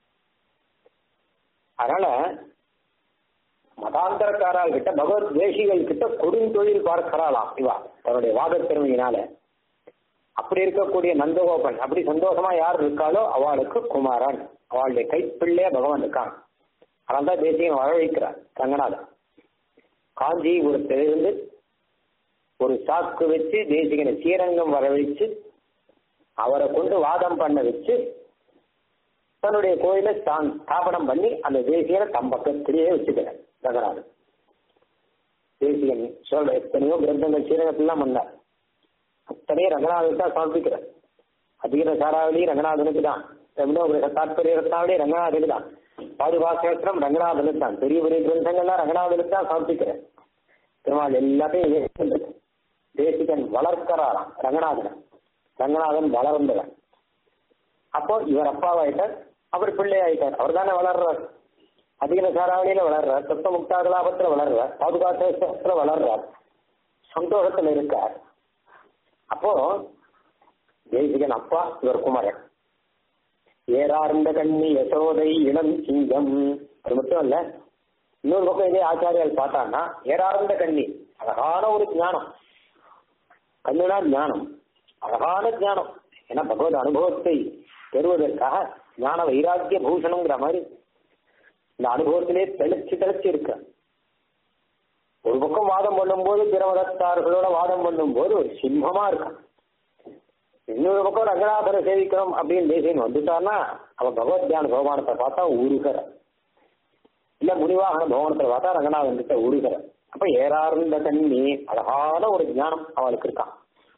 அதனால மதாந்தரக்காரால் கிட்ட பகவத் தேசிகள் கிட்ட கொடுந்தொழில் பார்க்கிறாளாம் இவா தன்னுடைய வாதத்திறமையினால அப்படி இருக்கக்கூடிய நந்தகோபன் அப்படி சந்தோஷமா யார் இருக்காளோ அவளுக்கு குமாரன் அவளுடைய கைப்பிள்ளைய பகவான் இருக்கான் அதனால தான் தேசியம் வர வைக்கிறார் ரங்கநாதன் காஞ்சிபுரத்திலிருந்து ஒரு சாக்கு வச்சு தேசிகனை ஸ்ரீரங்கம் வர வச்சு அவரை கொண்டு வாதம் பண்ண வச்சு தன்னுடைய கோயிலை தான் ஸ்தாபனம் பண்ணி அந்த தேசியனை தம் பக்கத்திலேயே வச்சுக்கிறேன் ரங்கநாதன் தேசியன் சொல்ற எத்தனையோ கிரந்தங்கள் ஸ்ரீரங்கத்திலாம் பண்ணார் அத்தனையும் ரங்கநாதன் தான் சமர்ப்பிக்கிறார் அதிக சாராவளி ரங்கநாதனுக்கு தான் ரமணோகிரக தாற்பரிய ரத்னாவளி ரங்கநாதனுக்கு தான் பாதுகாசேத்திரம் ரங்கநாதனுக்கு தான் பெரிய பெரிய கிரந்தங்கள்லாம் ரங்கநாதனுக்கு தான் சமர்ப்பிக்கிறேன் பெருமாள் எல்லாத்தையும் தேசிகன் வளர்க்கிறாராம் ரங்கநாதன் ரங்கநாதன் வளர்ந்தவன் அப்போ இவர் அப்பாவாயிட்டார் அவர் பிள்ளை ஆயிட்டார் அவர் தானே வளர்றார் அதிக சாராவளியில வளர்றார் தத்துவ முக்தாகலாபத்துல வளர்றார் பாதுகாசேத்திரத்துல வளர்றார் சந்தோஷத்துல இருக்கார் அப்போ தேசிகன் அப்பா இவர் குமரன் ஏறார்ந்த கண்ணி யசோதை இளம் சிங்கம் அது மட்டும் இல்ல இன்னொரு பக்கம் இதே ஆச்சாரியால் பார்த்தான்னா ஏறார்ந்த கண்ணி அழகான ஒரு ஞானம் கண்ணுனா ஞானம் அழகான ஞானம் ஏன்னா பகவத் அனுபவத்தை பெறுவதற்காக ஞான வைராக்கிய பூஷணங்கிற மாதிரி இந்த அனுபவத்திலே தெளிச்சு தெளிச்சு இருக்க ஒரு பக்கம் வாதம் பண்ணும்போது பிற மதத்தார்களோட வாதம் பண்ணும்போது ஒரு சிம்மமா இருக்கான் இன்னொரு பக்கம் ரங்கநாதரை சேவிக்கணும் அப்படின்னு தேசியன் வந்துட்டான்னா அவன் பகவத் தியான பகவானத்தை பார்த்தா உருகிற இல்ல முனிவாகன பகவானத்தை பார்த்தா ரங்கநாதன் கிட்ட உருகிற அப்ப ஏறார்ந்த கண்ணி அழகான ஒரு ஞானம் அவளுக்கு இருக்கான்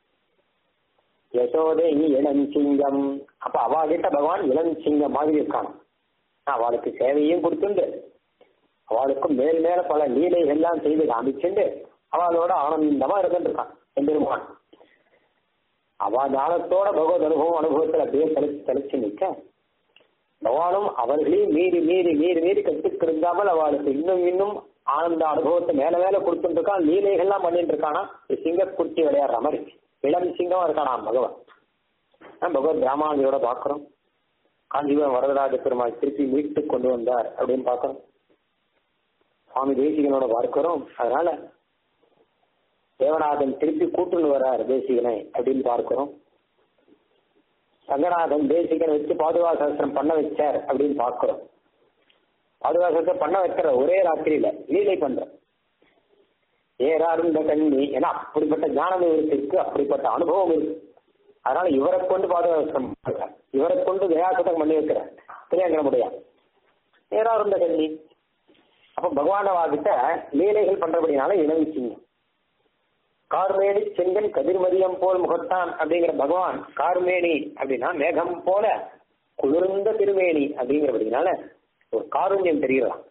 யசோதை இளஞ்சிங்கம் அப்ப அவகிட்ட பகவான் இளஞ்சிங்கம் மாதிரி இருக்கான் அவளுக்கு சேவையும் கொடுத்துண்டு அவளுக்கும் மேல் மேல பல லீலைகள் எல்லாம் செய்து காமிச்சுண்டு அவளோட ஆனந்தமா இருந்துருக்கான் எம்பெருமான் அவ ஞானத்தோட பகவத் அனுபவம் அனுபவத்தில் அப்படியே தெளிச்சு தெளிச்சு நிற்க பகவானும் அவர்களையும் மீறி மீறி மீறி மீறி கற்றுக்கிருந்தாமல் அவளுக்கு இன்னும் இன்னும் ஆனந்த அனுபவத்தை மேல மேல கொடுத்துட்டு இருக்கான் லீலைகள்லாம் பண்ணிட்டு இருக்கானா சிங்க குட்டி விளையாடுற மாதிரி இளம் சிங்கமா இருக்கானா பகவான் பகவத் ராமானுஜரோட பாக்குறோம் காஞ்சிபுரம் வரதராஜ பெருமாள் திருப்பி மீட்டு கொண்டு வந்தார் அப்படின்னு பாக்குறோம் சுவாமி தேசிகனோட பார்க்கிறோம் அதனால தேவநாதன் திருப்பி கூட்டுன்னு வர்றார் தேசிகனை அப்படின்னு பார்க்கிறோம் ரங்கநாதன் தேசிகனை வச்சு பாதுகா சாஸ்திரம் பண்ண வச்சார் அப்படின்னு பார்க்கிறோம் பாதுகா சாஸ்திரம் பண்ண வைக்கிற ஒரே ராத்திரியில லீலை பண்ற ஏறாருந்த கண்ணி ஏன்னா அப்படிப்பட்ட ஞானம் இவருக்கு இருக்கு அப்படிப்பட்ட அனுபவம் இருக்கு அதனால இவரை கொண்டு பாதுகாசம் பண்றார் இவரை கொண்டு தயாசதம் பண்ணி வைக்கிறார் திரையங்கர முடியாது ஏறாருந்த கண்ணி அப்ப பகவானவாகிட்ட லீலைகள் பண்றபடினால இணைச்சிங்க கார்மேனி செங்கன் கதிர்மதியம் போல் முகத்தான் அப்படிங்கிற பகவான் கார்மேனி அப்படின்னா மேகம் போல குளிர்ந்த திருமேனி அப்படிங்கிறபடினால ஒரு காருண்யம் தெரியலாம்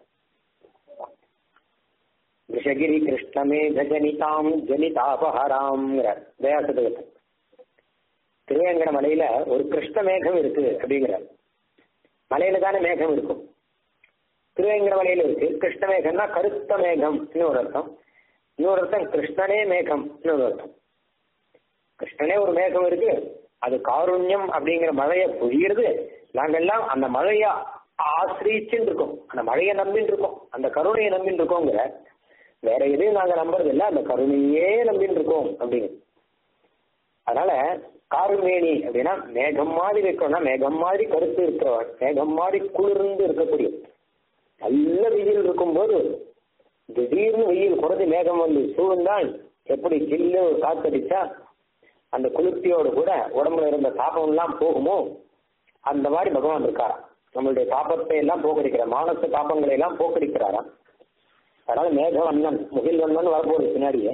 விஷகிரி கிருஷ்ணமே ஜனிதாம் ஜனிதாபஹராம்ங்கிற தயாசதகத்தை திருவேங்கட மலையில ஒரு கிருஷ்ண மேகம் இருக்கு அப்படிங்கிறார் மலையில தானே மேகம் இருக்கும் திருவேங்கடமலையில இருக்கு கிருஷ்ண மேகம்னா கருத்த மேகம் ஒரு அர்த்தம் இன்னொரு அர்த்தம் கிருஷ்ணனே மேகம் இன்னொரு அர்த்தம் கிருஷ்ணனே ஒரு மேகம் இருக்கு அது காருண்யம் அப்படிங்கிற மழையை பொழியிறது நாங்கெல்லாம் அந்த மழையை ஆசிரிச்சுன்னு இருக்கோம் அந்த மழையை நம்பின்னு இருக்கோம் அந்த கருணையை நம்பின்னு இருக்கோங்கிற வேற எதையும் நாங்க நம்புறது இல்லை அந்த கருணையே நம்பின்னு இருக்கோம் அப்படிங்க அதனால காருமேனி அப்படின்னா மேகம் மாதிரி இருக்கணும்னா மேகம் மாதிரி கருத்து இருக்கிறவன் மேகம் மாதிரி குளிர்ந்து இருக்கக்கூடிய நல்ல வெயில் இருக்கும்போது திடீர்னு வெயில் குறைஞ்சு மேகம் வந்து சூழ்ந்தால் எப்படி சில்லு காத்தடிச்சா அந்த குளிர்ச்சியோடு கூட உடம்புல இருந்த தாபம் எல்லாம் போகுமோ அந்த மாதிரி பகவான் இருக்காரா நம்மளுடைய தாபத்தை எல்லாம் போக்கடிக்கிற மானச தாபங்களை எல்லாம் போக்கடிக்கிறாராம் அதனால மேகவண்ணன் முகில்வண்ணன் வரப்போகுது பின்னாடியே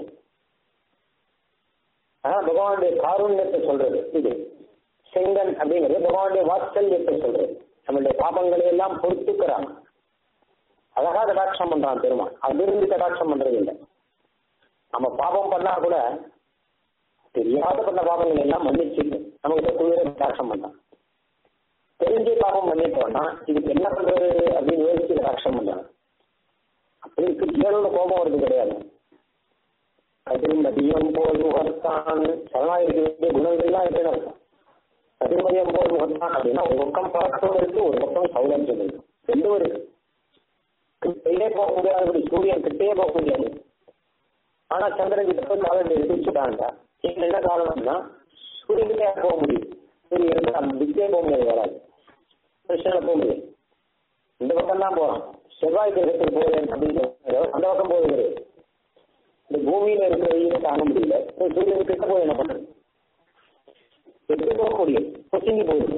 ஆனா பகவானுடைய காருண்யத்தை சொல்றது இது செங்கன் அப்படிங்கிறது பகவானுடைய வாத்சல்யத்தை சொல்றது நம்மளுடைய பாபங்களை எல்லாம் பொறுத்துக்கிறான் அழகா கடாட்சம் பண்றான் பெருமான் அதிர்ந்து கடாட்சம் பண்றது இல்லை நம்ம பாபம் பண்ணா கூட தெரியாத பண்ண பாபங்கள் எல்லாம் மன்னிச்சுட்டு நமக்கு குளிர கடாட்சம் பண்றான் தெரிஞ்சு பாபம் பண்ணிட்டோம்னா இதுக்கு என்ன பண்றது அப்படின்னு யோசிச்சு கடாட்சம் பண்றான் அப்படி இருக்கு பேரோட கோபம் வருது கிடையாது கதிர்மதியம் போல் முகத்தான் சரணாகிருக்க வேண்டிய குணங்கள்லாம் இருக்கு அர்த்தம் கதிர்மதியம் போல் முகத்தான் அப்படின்னா ஒரு பக்கம் பழக்கம் இருக்கு ஒரு பக்கம் சௌலபியம் இருக்கு ரெண்டும் இருக்கு கிட்டே போக முடியாது சூரியன் கிட்டே போக முடியாது ஆனா சந்திரன் கிட்ட போய் காலம் எடுத்துட்டாங்க இதுல என்ன காரணம்னா சூரியன் கிட்டே போக முடியும் சூரியன் அந்த திக்கே போக முடியாது வராது கிருஷ்ணனை போக முடியும் இந்த பக்கம் தான் போறான் செவ்வாய் கிரகத்துக்கு போகிறேன் அப்படின்னு அந்த பக்கம் போக கிடையாது இந்த பூமியில இருக்கிற வெயில தாங்க முடியல சூரியன் கிட்ட போய் என்ன பண்றது எப்படி போக முடியும் கொச்சிங்கி போயிருக்கு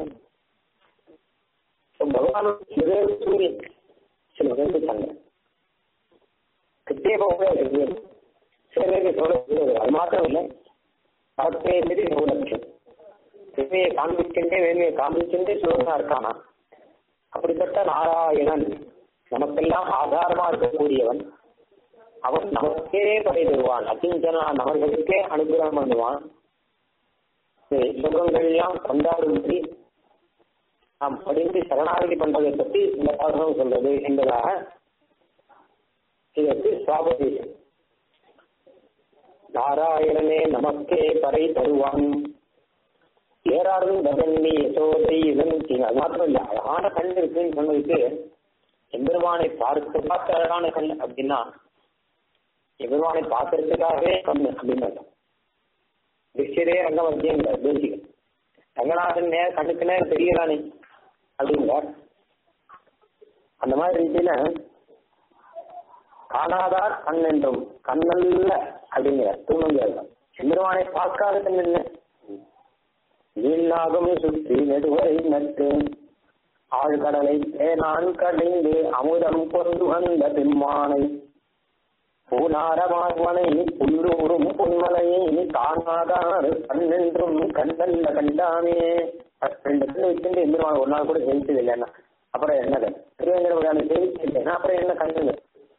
பகவான் சூரியன் சில பேருக்கு தங்க கிட்டே போக முடியாது சில பேருக்கு சொல்ல அது மாத்திரம் இல்லை பத்தே மீறி நூறு லட்சம் திண்மையை காண்பிக்கின்றே வேண்மையை காண்பிக்கின்றே சிவனா இருக்கானா அப்படிப்பட்ட நாராயணன் நமக்கெல்லாம் ஆதாரமா இருக்கக்கூடியவன் அவன் நமக்கே படை தருவான் அச்சிஞ்சனா அவர்களுக்கே அனுகிரகம் பண்ணுவான் சுகங்கள் எல்லாம் கொண்டாடும்படி நாம் படிந்து சரணாகதி பண்றதை பற்றி இந்த பாடகம் சொல்றது என்பதாக இதற்கு சுவாபதேசம் நாராயணனே நமக்கே பறை தருவான் ஏறாரும் பகன்னி யசோதை இதன் அது மாத்திரம் இல்ல அழகான கண் இருக்குன்னு சொன்னதுக்கு எம்பெருமானை பார்த்து பார்த்து அழகான கண் அப்படின்னா எம்பெருமானை பார்க்கறதுக்காகவே கண்ணு அப்படின்னு திஷ்யரே ரங்கமத்தியங்கிற தேசிகன் ரங்கநாதன் நேர் கண்ணுக்கு நேரம் தெரியலானே அப்படிங்கிறார் அந்த மாதிரி ரீதியில காணாதார் கண் என்றும் கண்ணல்ல அப்படிங்கிறார் தூணுங்கிறார் எம்பெருமானை பார்க்காத கண் என்ன நீளாகும் சுற்றி நெடுவரை நட்டு ஆழ்கடலை தேனான் கடைந்து அமுதம் கொண்டு வந்த பெம்மானை பூனாரமான்மனை புல்லூரும் பொன்மலையை காணாதார் கண்ணென்றும் கண்ணல்ல கண்டாமே ரெண்டு கண்ணு வச்சுட்டு எந்திரமான ஒரு நாள் கூட ஜெயிச்சது இல்லைன்னா அப்புறம் என்ன கண் திருவேங்கடபுரான ஜெயிச்சு இல்லைன்னா அப்புறம் என்ன கண்ணு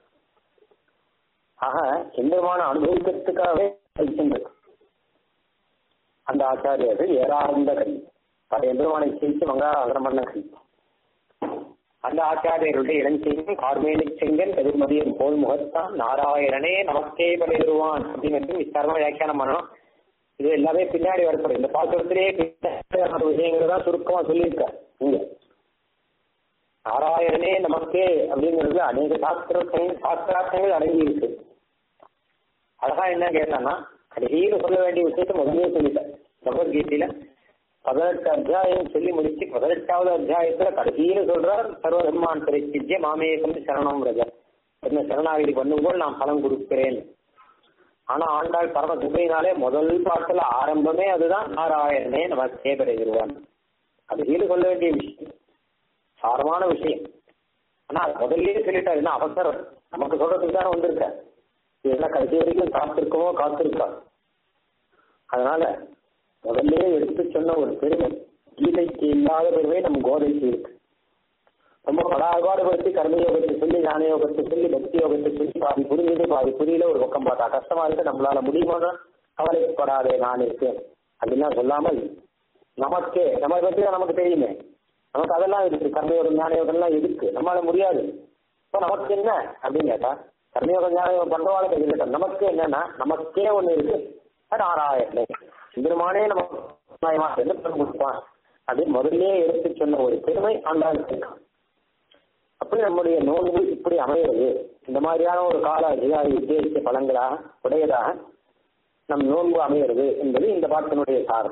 ஆக எந்திரமான அனுபவிக்கிறதுக்காகவே ஜெயிச்சுருக்கு அந்த ஆச்சாரியர்கள் ஏறார்ந்த கண் பல எந்திரமானை ஜெயிச்சு மங்களாகரம் பண்ண கண் அந்த ஆச்சாரியருடைய இளஞ்செய்யும் கார்மேனி செங்கன் எதிர்மதியம் போல் முகத்தான் நாராயணனே நமக்கே பலிடுவான் அப்படின்னு விசாரமா வியாக்கியானம் பண்ணணும் இது எல்லாமே பின்னாடி வரப்படும் இந்த பாத்திரத்திலேயே விஷயங்கள் தான் சுருக்கமா சொல்லியிருக்கார் இங்க நாராயணனே நமக்கே அப்படிங்கிறது அநேக சாஸ்திரங்கள் சாஸ்திரார்த்தங்கள் அடங்கி இருக்கு அழகா என்ன கேட்டான்னா கடைசியில் சொல்ல வேண்டிய விஷயத்த முதலே சொல்லிட்டேன் பகவத்கீதையில பதினெட்டு அத்தியாயம் சொல்லி முடிச்சு பதினெட்டாவது அத்தியாயத்துல கடைசியில சொல்றார் சர்வ பெருமான் பரிசித்திய மாமேகம் சரணம் ரஜ என்ன சரணாகிரி பண்ணும்போது நான் பலம் கொடுக்கிறேன் ஆனா ஆண்டாள் பரம துணையினாலே முதல் பாட்டுல ஆரம்பமே அதுதான் நாராயணனே நம்ம சேபரைகிறான் அது ஈடு கொள்ள வேண்டிய விஷயம் சாரமான விஷயம் ஆனா முதல்லயே சொல்லிட்டாரு என்ன அவசரம் நமக்கு சொல்றதுக்கு தானே வந்திருக்க இதெல்லாம் கடைசி வரைக்கும் காத்திருக்கவோ காத்திருக்கா அதனால முதல்ல எடுத்து சொன்ன ஒரு பெருமை கீதைக்கு இல்லாத பெருமை நம்ம கோதைக்கு இருக்கு ரொம்ப படாபாடுபடுத்தி கர்மயோகத்தை சொல்லி ஞான யோகத்தை சொல்லி பக்தி யோகத்தை சொல்லி பாதி புரிஞ்சது பாதி புரியல ஒரு பக்கம் பார்த்தா கஷ்டமா இருக்கு நம்மளால முடியுமா கவலைப்படாதே நான் இருக்கேன் அப்படின்னா சொல்லாமல் நமக்கே நம்ம பத்தி தான் நமக்கு தெரியுமே நமக்கு அதெல்லாம் இருக்கு கர்மயோகம் ஞான யோகம் எல்லாம் இருக்கு நம்மளால முடியாது இப்போ நமக்கு என்ன அப்படின்னு கேட்டா கர்மயோக ஞானம் பண்றவாளுக்கு இருக்கட்டும் நமக்கு என்னன்னா நமக்கே ஒண்ணு இருக்கு அது நாராயணே சிந்தனமானே நமக்கு என்ன பண்ண கொடுப்பான் அப்படின்னு முதல்லயே எடுத்து சொன்ன ஒரு பெருமை ஆண்டாளுக்கு இருக்கான் அப்படி நம்முடைய நோன்பு இப்படி அமைகிறது இந்த மாதிரியான ஒரு கால அதிகாரி உத்தேசித்த பலங்களா உடையதாக நம் நோன்பு அமைகிறது என்பது இந்த பாட்டினுடைய சாரம்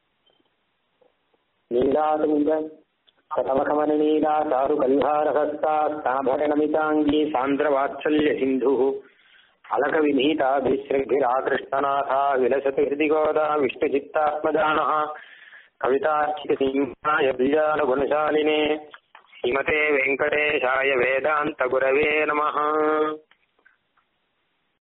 நீலாதுங்க சதமகமன நீலா சாரு கல்ஹாரஹஸ்தா ஸ்தாபரணமிதாங்கி சாந்திர வாத்சல்ய சிந்து அலக விநீதாபிஸ்ருபிராகிருஷ்ணநாதா விலசதி ஹிருதிகோதா விஷ்ணுசித்தாத்மஜானः கவிதார்ச்சிக சிம்ஹாய பிஜான குணசாலினே ஸ்ரீமதே வெங்கடேஷாய வேதாந்த குரவே நமः